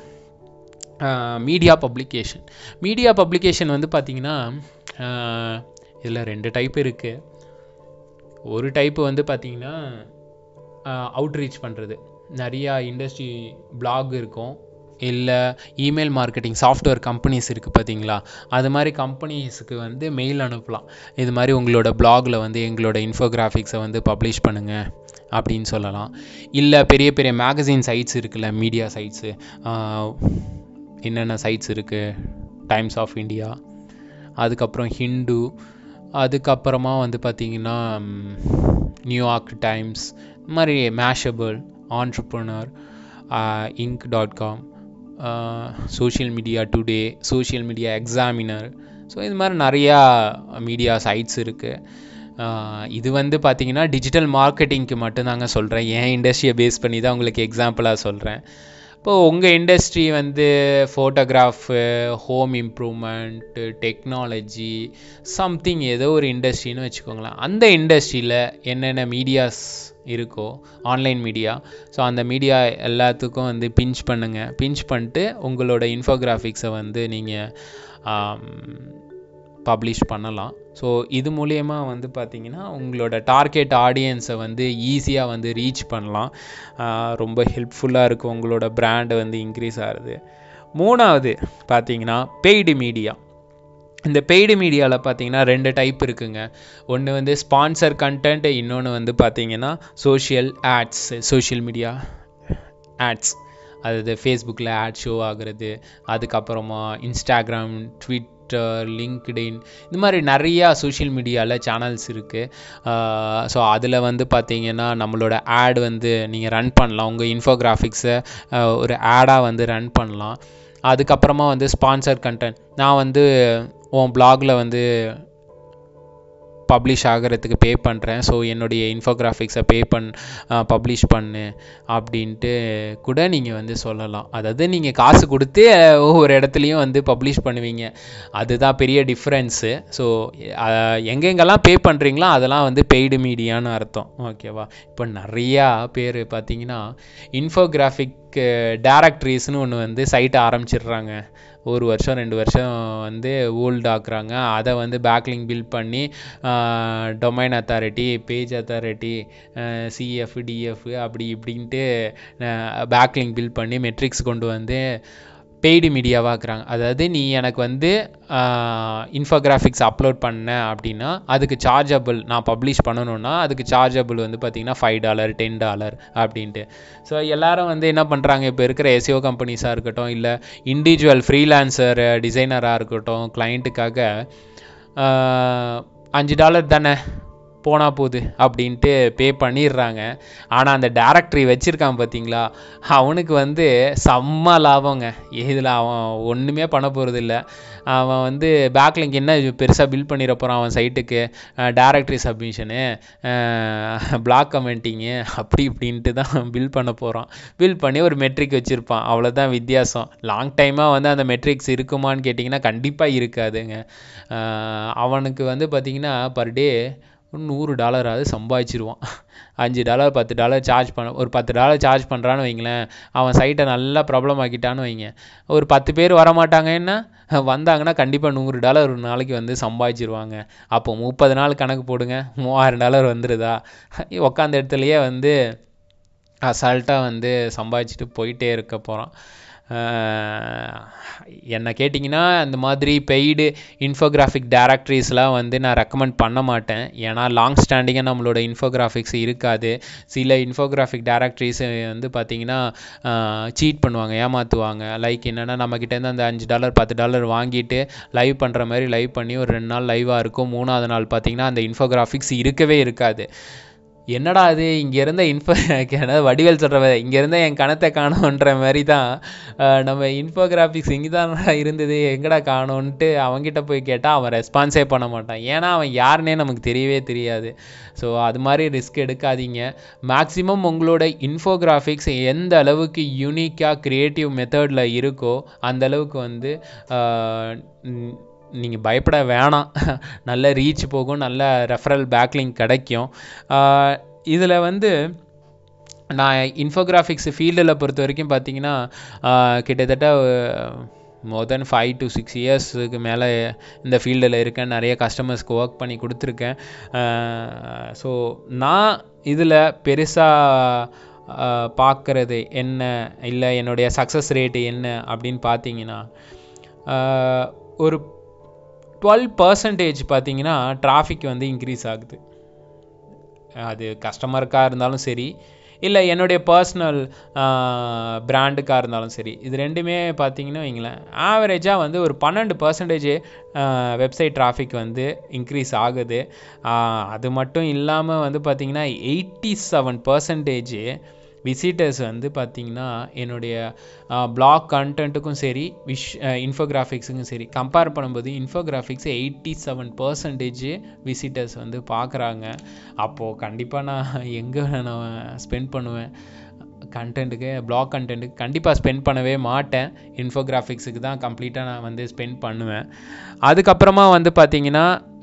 மீடியா பப்ளிகேஷன் மீடியா பப்ளிகேஷன் வந்து பார்த்திங்கன்னா இதில் ரெண்டு டைப் இருக்குது ஒரு டைப்பு வந்து பார்த்திங்கன்னா அவுட்ரீச் பண்ணுறது நிறையா இண்டஸ்ட்ரி blog இருக்கும் இல்லை இமெயில் மார்க்கெட்டிங் சாஃப்ட்வேர் கம்பெனிஸ் இருக்குது பார்த்தீங்களா அது மாதிரி கம்பெனிஸுக்கு வந்து மெயில் அனுப்பலாம் இது மாதிரி உங்களோட பிளாகில் வந்து எங்களோட இன்ஃபோகிராஃபிக்ஸை வந்து பப்ளிஷ் பண்ணுங்கள் அப்படின்னு சொல்லலாம் இல்லை பெரிய பெரிய மேகசின் சைட்ஸ் இருக்குல்ல மீடியா சைட்ஸு என்னென்ன சைட்ஸ் இருக்குது டைம்ஸ் ஆஃப் இந்தியா அதுக்கப்புறம் ஹிந்து அதுக்கப்புறமா வந்து பார்த்திங்கன்னா நியூயார்க் டைம்ஸ் இந்த மாதிரி Mashable Entrepreneur Inc dot com social media today social media examiner so இது மாதிரி நிறையா மீடியா சைட்ஸ் இருக்குது இது வந்து பார்த்தீங்கன்னா டிஜிட்டல் மார்க்கெட்டிங்க்கு மட்டும்தாங்க சொல்கிறேன் என் இண்டஸ்ட்ரியை பேஸ் பண்ணி தான் உங்களுக்கு எக்ஸாம்பிளாக சொல்கிறேன் இப்போது உங்கள் இண்டஸ்ட்ரி வந்து photography home improvement technology something ஏதோ ஒரு இண்டஸ்ட்ரின்னு வச்சுக்கோங்களேன் அந்த இண்டஸ்ட்ரியில் என்னென்ன மீடியாஸ் இருக்கோ ஆன்லைன் மீடியா ஸோ அந்த மீடியா எல்லாத்துக்கும் வந்து பிஞ்ச் பண்ணுங்கள் பிஞ்ச் பண்ணிட்டு உங்களோட இன்ஃபோகிராஃபிக்ஸை வந்து நீங்கள் பப்ளிஷ் பண்ணலாம் ஸோ இது மூலயமா வந்து பார்த்தீங்கன்னா உங்களோட டார்கெட் ஆடியன்ஸை வந்து ஈஸியாக வந்து ரீச் பண்ணலாம் ஆஹ் ரொம்ப ஹெல்ப்ஃபுல்லாக இருக்கும் உங்களோட பிராண்டு வந்து இன்க்ரீஸ் ஆகுது மூணாவது பார்த்தீங்கன்னா பெய்டு மீடியா இந்த பெய்டு மீடியாவில் பார்த்தீங்கன்னா ரெண்டு டைப் இருக்குங்க ஒன்று வந்து ஸ்பான்சர் கண்டென்ட் இன்னொன்று வந்து பார்த்தீங்கன்னா social ads social media ads அதாவது ஃபேஸ்புக்கில் ஆட் ஷோ ஆகுறது அதுக்கப்புறமா இன்ஸ்டாகிராம் ட்விட்டர் லிங்க்டின் இந்த மாதிரி நிறையா சோஷியல் மீடியாவில் சேனல்ஸ் இருக்குது ஸோ அதில் வந்து பார்த்தீங்கன்னா நம்மளோட ஆட் வந்து நீங்கள் ரன் பண்ணலாம் உங்கள் இன்ஃபோகிராஃபிக்ஸை ஒரு ஆடாக வந்து ரன் பண்ணலாம் அதுக்கப்புறமா வந்து ஸ்பான்சர் கண்டென்ட் நான் வந்து உன் பிளாகில் வந்து பப்ளிஷ் ஆகிறதுக்கு பே பண்ணுறேன் ஸோ என்னுடைய இன்ஃபோகிராஃபிக்ஸை பே பண் பப்ளிஷ் பண்ணு அப்படின்ட்டு கூட நீங்கள் வந்து சொல்லலாம் அதாவது நீங்கள் காசு கொடுத்து அஹ், ஒவ்வொரு இடத்துலையும் வந்து பப்ளிஷ் பண்ணுவீங்க அதுதான் பெரிய டிஃப்ரென்ஸு ஸோ எங்கெங்கெல்லாம் பே பண்ணுறீங்களோ அதெல்லாம் வந்து பெய்டு மீடியான்னு அர்த்தம் ஓகேவா இப்போ நிறையா பேர் பார்த்தீங்கன்னா இன்ஃபோகிராஃபிக் டேரக்டரிஸ்னு ஒன்று வந்து சைட்டை ஆரம்பிச்சிடுறாங்க ஒரு வருஷம் ரெண்டு வருஷம் வந்து ஓல்டு ஆக்குறாங்க அதை வந்து பேக்லிங் பில்ட் பண்ணி domain authority page authority CF DF அப்படி இப்படின்ட்டு பேக்லிங் பில்ட் பண்ணி மெட்ரிக்ஸ் கொண்டு வந்து பெய்டு மீடியாவாக்குறாங்க அதாவது நீ எனக்கு வந்து இன்ஃபோகிராஃபிக்ஸ் அப்லோட் பண்ண அப்படின்னா அதுக்கு சார்ஜபிள் நான் பப்ளிஷ் பண்ணணும்னா அதுக்கு சார்ஜபிள் வந்து பார்த்தீங்கன்னா ஃபைவ் டாலர் டென் டாலர் அப்படின்ட்டு ஸோ எல்லாரும் வந்து என்ன பண்ணுறாங்க இப்போ இருக்கிற எஸ்இஓ கம்பெனிஸாக இருக்கட்டும் இல்லை இண்டிவிஜுவல் ஃப்ரீலான்சர் டிசைனராக இருக்கட்டும் கிளைண்ட்டுக்காக அஞ்சு டாலர் தானே போனால் போகுது அப்படின்ட்டு பே பண்ணிடுறாங்க ஆனால் அந்த டேரக்டரி வச்சுருக்கான் பார்த்தீங்களா அவனுக்கு வந்து செம்ம லாபங்க இதில் அவன் ஒன்றுமே பண்ண போகிறது இல்லை அவன் வந்து பேக்லிங்க் என்ன பெருசாக பில் பண்ணிட போகிறான் அவன் சைட்டுக்கு டேரக்டரி சப்மிஷனு பிளாக் கமெண்டிங்கு அப்படி இப்படின்ட்டு தான் பில் பண்ண போகிறான் பில் பண்ணி ஒரு மெட்ரிக் வச்சுருப்பான் அவ்வளோதான் வித்தியாசம் லாங் டைமாக வந்து அந்த மெட்ரிக்ஸ் இருக்குமான்னு கேட்டிங்கன்னா கண்டிப்பாக இருக்காதுங்க அஹ் அவனுக்கு வந்து பார்த்திங்கன்னா பர் டே நூறு டாலராவது சம்பாதிச்சிருவான் அஞ்சு டாலர் பத்து டாலர் சார்ஜ் பண்ண ஒரு பத்து டாலர் சார்ஜ் பண்ணுறான்னு வைங்களேன் அவன் சைட்டை நல்லா ப்ராப்ளம் ஆக்கிட்டான்னு வைங்க ஒரு பத்து பேர் வரமாட்டாங்கன்னா வந்தாங்கன்னா கண்டிப்பாக நூறு டாலர் ஒரு நாளைக்கு வந்து சம்பாதிச்சிருவாங்க அப்போ முப்பது நாள் கணக்கு போடுங்க மூவாயிரம் டாலர் வந்துடுதா உக்காந்த இடத்துலையே வந்து அசால்ட்டாக வந்து சம்பாதிச்சுட்டு போயிட்டே இருக்க போகிறான் என்ன கேட்டிங்கன்னா இந்த மாதிரி பெய்டு இன்ஃபோகிராஃபிக் டேரக்டரிஸ்லாம் வந்து நான் ரெக்கமெண்ட் பண்ண மாட்டேன் ஏன்னா லாங் ஸ்டாண்டிங்காக நம்மளோட இன்ஃபோகிராஃபிக்ஸ் இருக்காது சில இன்ஃபோகிராஃபிக் டேரக்டரிஸ் வந்து பார்த்திங்கன்னா சீட் பண்ணுவாங்க ஏமாற்றுவாங்க லைக் என்னென்னா நம்மக்கிட்டேருந்து அந்த அஞ்சு டாலர் பத்து டாலர் வாங்கிட்டு லைவ் பண்ணுற மாதிரி லைவ் பண்ணி ஒரு ரெண்டு நாள் லைவாக இருக்கும் மூணாவது நாள் பார்த்திங்கன்னா அந்த இன்ஃபோகிராஃபிக்ஸ் இருக்கவே இருக்காது என்னடா அது இங்கே இருந்த இன்ஃபோ அதாவது வடிவேல் சொல்கிற இங்கே இருந்த என் கணத்தை காணோன்ற மாதிரி தான் அஹ், நம்ம இன்ஃபோகிராஃபிக்ஸ் இங்கே தான் இருந்தது எங்கடா காணோன்ட்டு அவன்கிட்ட போய் கேட்டால் அவன் ரெஸ்பான்ஸே பண்ண மாட்டான் ஏன்னா அவன் யாருன்னே நமக்கு தெரியவே தெரியாது ஸோ அது மாதிரி ரிஸ்க் எடுக்காதீங்க மேக்ஸிமம் உங்களோட இன்ஃபோகிராஃபிக்ஸ் எந்த அளவுக்கு யூனிக்காக க்ரியேட்டிவ் மெத்தடில் இருக்கோ அந்த அளவுக்கு வந்து நீங்கள் பயப்பட வேணாம் நல்ல ரீச் போகும் நல்ல ரெஃபரல் பேக்லிங்க் கிடைக்கும் இதில் வந்து நான் இன்ஃபோகிராஃபிக்ஸ் ஃபீல்டில் பொறுத்த வரைக்கும் பார்த்தீங்கன்னா ஆஹ் கிட்டத்தட்ட more than five to six இயர்ஸுக்கு மேலே இந்த ஃபீல்டில் இருக்கேன் நிறைய கஸ்டமர்ஸ்க்கு ஒர்க் பண்ணி கொடுத்துருக்கேன் ஸோ நான் இதில் பெருசாக பார்க்குறது என்ன இல்லை என்னுடைய சக்ஸஸ் ரேட்டு என்ன அப்படின்னு பார்த்தீங்கன்னா ஆஹ் ஒரு டுவெல் பர்சன்டேஜ் பார்த்தீங்கன்னா டிராஃபிக் வந்து இன்க்ரீஸ் ஆகுது அது கஸ்டமருக்காக இருந்தாலும் சரி இல்லை என்னுடைய பர்சனல் பிராண்டுக்காக இருந்தாலும் சரி இது ரெண்டுமே பார்த்தீங்கன்னா வைங்களேன் ஆவரேஜாக வந்து ஒரு பன்னெண்டு பர்சன்டேஜ் வெப்சைட் டிராஃபிக் வந்து இன்க்ரீஸ் ஆகுது ஆஹ் அது மட்டும் இல்லாமல் வந்து பார்த்தீங்கன்னா எயிட்டி செவன் பர்சன்டேஜ் விசிட்டர்ஸ் வந்து பார்த்தீங்கன்னா என்னுடைய பிளாக் கண்டென்ட்டுக்கும் சரி விஷ் இன்ஃபோகிராஃபிக்ஸுக்கும் சரி கம்பேர் பண்ணும்போது infographics eighty seven percentage visitors வந்து பார்க்குறாங்க அப்போது கண்டிப்பாக நான் எங்கே நான் ஸ்பெண்ட் பண்ணுவேன் கண்டென்ட்டுக்கு பிளாக் கண்டென்ட்டுக்கு கண்டிப்பாக ஸ்பெண்ட் பண்ணவே மாட்டேன் இன்ஃபோகிராஃபிக்ஸுக்கு தான் கம்ப்ளீட்டாக நான் வந்து ஸ்பெண்ட் பண்ணுவேன் அதுக்கப்புறமா வந்து பார்த்தீங்கன்னா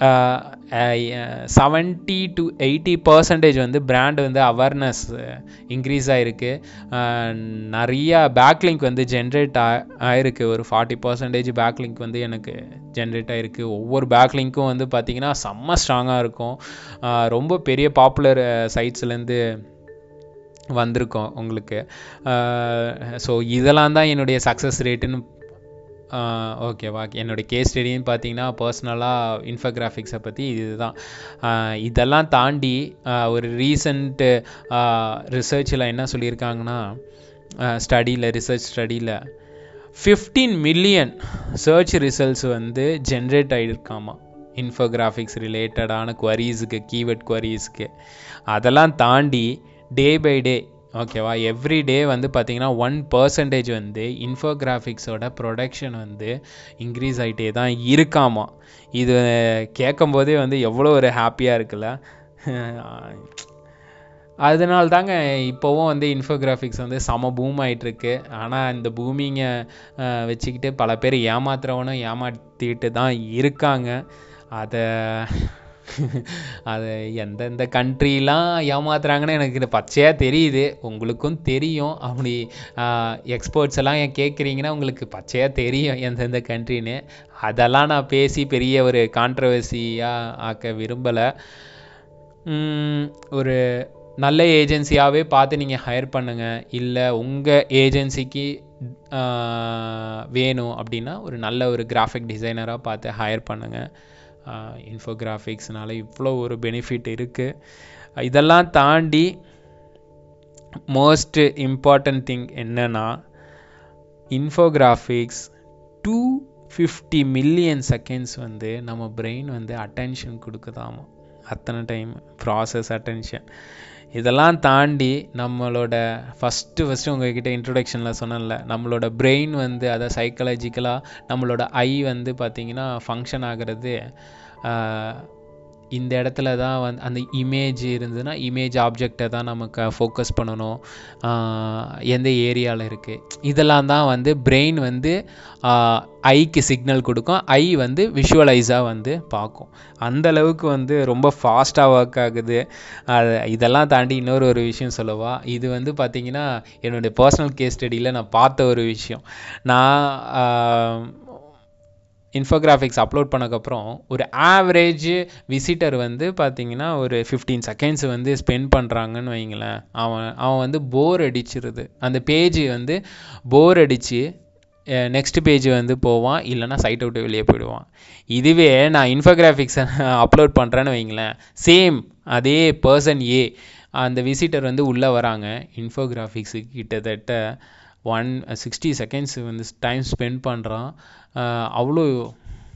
செவன்ட்டி டு எயிட்டி பர்சன்டேஜ் வந்து பிராண்ட் வந்து அவேர்னஸ் இன்க்ரீஸ் ஆகிருக்கு நிறையா பேக்லிங்க் வந்து ஜென்ரேட் ஆ ஆயிருக்கு ஒரு ஃபார்ட்டி பர்சன்டேஜ் பேக்லிங்க் வந்து எனக்கு ஜென்ரேட் ஆகிருக்கு ஒவ்வொரு பேக்லிங்க்கும் வந்து பார்த்திங்கன்னா செம்ம ஸ்ட்ராங்காக இருக்கும் ஆஹ் ரொம்ப பெரிய பாப்புலர் சைட்ஸ்லேருந்து வந்திருக்கோம் உங்களுக்கு ஸோ இதெல்லாம் தான் என்னுடைய சக்ஸஸ் ரேட்டுன்னு ஓகேவா என்னுடைய கேஸ் ஸ்டடின்னு பார்த்தீங்கன்னா பர்சனலாக இன்ஃபோகிராஃபிக்ஸை பற்றி இதுதான் ஆஹ் இதெல்லாம் தாண்டி ஆஹ் ஒரு ரீசண்ட்டு ரிசர்ச்சில் என்ன சொல்லியிருக்காங்கன்னா ஸ்டடியில் ரிசர்ச் ஸ்டடியில் ஃபிஃப்டீன் மில்லியன் சர்ச் ரிசல்ட்ஸ் வந்து ஜென்ரேட் ஆகிருக்காமா இன்ஃபோகிராஃபிக்ஸ் ரிலேட்டடான குவரீஸுக்கு கீவேர்ட் குவரீஸ்க்கு அதெல்லாம் தாண்டி டே பை டே ஓகேவா எவ்ரி டே வந்து பார்த்தீங்கன்னா ஒன் பர்சன்டேஜ் வந்து இன்ஃபோகிராஃபிக்ஸோட ப்ரொடக்ஷன் வந்து இன்க்ரீஸ் ஆகிட்டே தான் இருக்காமா இது கேட்கும்போதே வந்து எவ்வளோ ஒரு ஹாப்பியாக இருக்குல்ல அதனால தாங்க இப்போவும் வந்து இன்ஃபோகிராஃபிக்ஸ் வந்து செம பூம் ஆகிட்டுருக்கு ஆனால் இந்த பூமிங்கை வச்சுக்கிட்டு பல பேர் ஏமாத்துறவனும் ஏமாற்றிட்டு தான் இருக்காங்க அதை அது எந்தெந்த கண்ட்ரிலாம் ஏமாத்துறாங்கன்னு எனக்கு இது பச்சையாக தெரியுது உங்களுக்கும் தெரியும் அப்படி எக்ஸ்போர்ட்ஸ் எல்லாம் ஏன் கேட்குறீங்கன்னா உங்களுக்கு பச்சையாக தெரியும் எந்தெந்த கண்ட்ரின்னு அதெல்லாம் நான் பேசி பெரிய ஒரு கான்ட்ரவர்சியாக ஆக்க விரும்பலை ஒரு நல்ல ஏஜென்சியாகவே பார்த்து நீங்கள் ஹையர் பண்ணுங்கள் இல்லை உங்கள் ஏஜென்சிக்கு வேணும் அப்படின்னா ஒரு நல்ல ஒரு கிராஃபிக் டிசைனராக பார்த்து ஹையர் பண்ணுங்கள் இன்ஃபோகிராஃபிக்ஸ்னால இவ்வளோ ஒரு பெனிஃபிட் இருக்குது இதெல்லாம் தாண்டி மோஸ்ட் இம்பார்ட்டன்ட் திங் என்னன்னா infographics to fifty million seconds வந்து நம்ம பிரெயின் வந்து அட்டென்ஷன் கொடுக்குதாமா அத்தனை டைம் ப்ராசஸ் அட்டென்ஷன் இதெல்லாம் தாண்டி நம்மளோட ஃபஸ்ட்டு ஃபஸ்ட்டு உங்ககிட்ட இன்ட்ரொடக்ஷனில் சொன்னேன்ல நம்மளோட பிரெயின் வந்து அதை சைக்கலாஜிக்கலாக நம்மளோட ஐ வந்து பார்த்திங்கன்னா ஃபங்க்ஷன் ஆகிறது இந்த இடத்துல தான் வந்து அந்த இமேஜ் இருந்ததுன்னா இமேஜ் ஆப்ஜெக்டை தான் நமக்கு ஃபோக்கஸ் பண்ணணும் எந்த ஏரியாவில் இருக்குது இதெல்லாம் தான் வந்து பிரெயின் வந்து ஐக்கு சிக்னல் கொடுக்கும் ஐ வந்து விஷுவலைஸாக வந்து பார்க்கும் அந்த அளவுக்கு வந்து ரொம்ப ஃபாஸ்ட்டாக ஒர்க் ஆகுது அது இதெல்லாம் தாண்டி இன்னொரு ஒரு விஷயம் சொல்லவா இது வந்து பார்த்திங்கன்னா என்னுடைய பர்சனல் கேஸ் ஸ்டடியில் நான் பார்த்த ஒரு விஷயம் நான் இன்ஃபோகிராஃபிக்ஸ் அப்லோட் பண்ணக்கப்புறம் ஒரு ஆவரேஜ் விசிட்டர் வந்து பார்த்தீங்கன்னா ஒரு ஃபிஃப்டீன் செகண்ட்ஸ் வந்து ஸ்பெண்ட் பண்ணுறாங்கன்னு வைங்களேன் அவன் அவன் வந்து போர் அடிச்சிருது அந்த பேஜ் வந்து போர் அடித்து நெக்ஸ்ட் பேஜ் வந்து போவான் இல்லைனா சைட்டை விட்டு வெளியே போயிடுவான் இதுவே நான் இன்ஃபோகிராஃபிக்ஸை அப்லோட் பண்ணுறேன்னு வைங்களேன் சேம் அதே பர்சன் ஏ அந்த விசிட்டர் வந்து உள்ளே வராங்க இன்ஃபோகிராஃபிக்ஸுக்கு கிட்டத்தட்ட ஒன் சிக்ஸ்டி செகண்ட்ஸ் வந்து டைம் ஸ்பெண்ட் பண்ணுறான் அவ்வளோ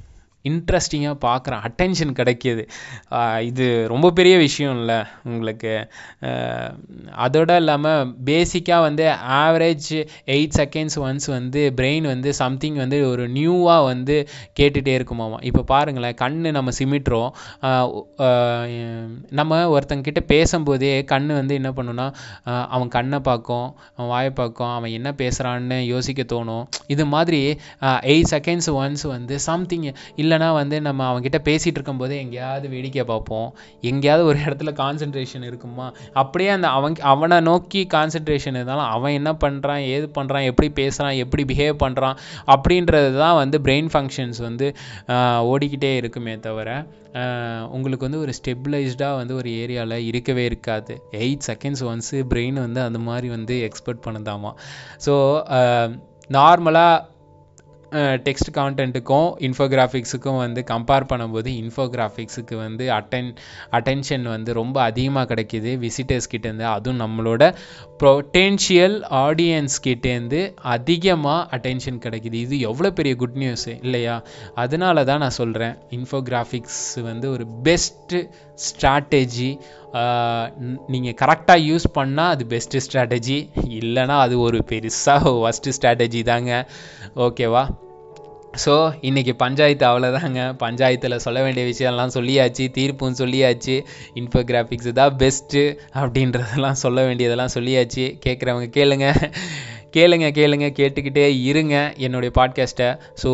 இன்ட்ரெஸ்டிங்காக பார்க்குறேன் அட்டென்ஷன் கிடைக்கிது ஆஹ் இது ரொம்ப பெரிய விஷயம் இல்லை உங்களுக்கு ஆஹ் அதோட இல்லாமல் பேசிக்காக வந்து ஆவரேஜ் எயிட் செகண்ட்ஸ் ஒன்ஸ் வந்து பிரெயின் வந்து சம்திங் வந்து ஒரு நியூவாக வந்து கேட்டுகிட்டே இருக்குமாமா இப்போ பாருங்களேன் கண்ணு நம்ம சிமிட்டுறோம் ஆஹ் ஆஹ் நம்ம ஒருத்தங்கிட்ட பேசும்போதே கண்ணு வந்து என்ன பண்ணுன்னா ஆஹ் அவன் கண்ணை பார்க்கும் அவன் வாயை பார்க்கும் அவன் என்ன பேசுகிறான்னு யோசிக்க தோணும் இது மாதிரி எயிட் செகண்ட்ஸ் ஒன்ஸ் வந்து சம்திங் இல்லைனா வந்து நம்ம அவன்கிட்ட பேசிகிட்டு இருக்கும்போது எங்கேயாவது வேடிக்கை பார்ப்போம் எங்கேயாவது ஒரு இடத்துல கான்சென்ட்ரேஷன் இருக்குமா அப்படியே அந்த அவன் அவனை நோக்கி கான்சென்ட்ரேஷன் இருந்தாலும் அவன் என்ன பண்ணுறான் ஏது பண்ணுறான் எப்படி பேசுகிறான் எப்படி பிஹேவ் பண்ணுறான் அப்படின்றது தான் வந்து பிரெயின் ஃபங்க்ஷன்ஸ் வந்து ஆஹ் ஓடிக்கிட்டே இருக்குமே தவிர ஆஹ் உங்களுக்கு வந்து ஒரு ஸ்டெபிளைஸ்டாக வந்து ஒரு ஏரியாவில் இருக்கவே இருக்காது எயிட் செகண்ட்ஸ் ஒன்ஸு பிரெயின் வந்து அந்த மாதிரி வந்து எக்ஸ்பெக்ட் பண்ணுதாமா ஸோ நார்மலாக டெக்ஸ்ட் கான்டென்ட்டுக்கும் இன்ஃபோகிராஃபிக்ஸுக்கும் வந்து கம்பேர் பண்ணும்போது இன்ஃபோகிராஃபிக்ஸுக்கு வந்து அட்டன் அட்டென்ஷன் வந்து ரொம்ப அதிகமாக கிடைக்கிது விசிட்டர்ஸ் கிட்டேருந்து அதுவும் நம்மளோட பொட்டென்ஷியல் ஆடியன்ஸ் கிட்டேருந்து அதிகமாக அட்டென்ஷன் கிடைக்கிது இது எவ்வளோ பெரிய குட் நியூஸ் இல்லையா அதனால தான் நான் சொல்கிறேன் இன்ஃபோகிராஃபிக்ஸ் வந்து ஒரு பெஸ்ட்டு ஸ்ட்ராட்டஜி நீங்கள் கரெக்டாக யூஸ் பண்ணால் அது பெஸ்ட்டு ஸ்ட்ராட்டஜி இல்லைன்னா அது ஒரு பெருசாக ஒஸ்ட்டு ஸ்ட்ராட்டஜி தாங்க ஓகேவா ஸோ இன்றைக்கி பஞ்சாயத்து அவ்வளோதாங்க பஞ்சாயத்தில் சொல்ல வேண்டிய விஷயம்லாம் சொல்லியாச்சு தீர்ப்பும் சொல்லியாச்சு இன்ஃபோகிராஃபிக்ஸ் தான் பெஸ்ட்டு அப்படின்றதெல்லாம் சொல்ல வேண்டியதெல்லாம் சொல்லியாச்சு கேட்குறவங்க கேளுங்க கேளுங்க கேளுங்க கேட்டுக்கிட்டே இருங்க என்னுடைய பாட்காஸ்ட்டை ஸோ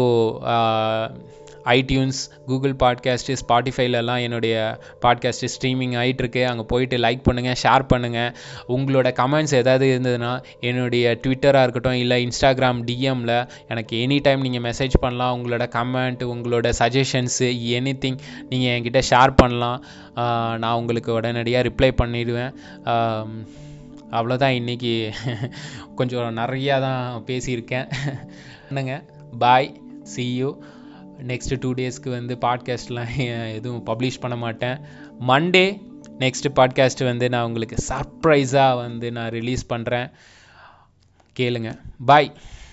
ஐடியூன்ஸ் கூகுள் பாட்காஸ்ட்டு ஸ்பாட்டிஃபைலலாம் என்னுடைய பாட்காஸ்ட்டு ஸ்ட்ரீமிங் ஆகிட்டுருக்கு அங்கே போயிட்டு லைக் பண்ணுங்கள் ஷேர் பண்ணுங்கள் உங்களோட கமெண்ட்ஸ் ஏதாவது இருந்ததுன்னா என்னுடைய ட்விட்டராக இருக்கட்டும் இல்லை இன்ஸ்டாகிராம் டிஎம்மில் எனக்கு எனி டைம் நீங்கள் மெசேஜ் பண்ணலாம் உங்களோட கமெண்ட் உங்களோட சஜஷன்ஸு எனி திங் நீங்கள் என்கிட்ட ஷேர் பண்ணலாம் ஆஹ் நான் உங்களுக்கு உடனடியாக ரிப்ளை பண்ணிடுவேன் ஆம், அவ்வளோதான் இன்றைக்கி கொஞ்சம் நிறையா தான் பேசியிருக்கேன் என்னங்க bye see you next two டேஸ்க்கு வந்து பாட்காஸ்ட்லாம் எதுவும் பப்ளிஷ் பண்ண மாட்டேன் மண்டே நெக்ஸ்ட் பாட்காஸ்ட் வந்து நான் உங்களுக்கு சர்ப்ரைஸாக வந்து நான் ரிலீஸ் பண்ணுறேன் கேளுங்க பாய்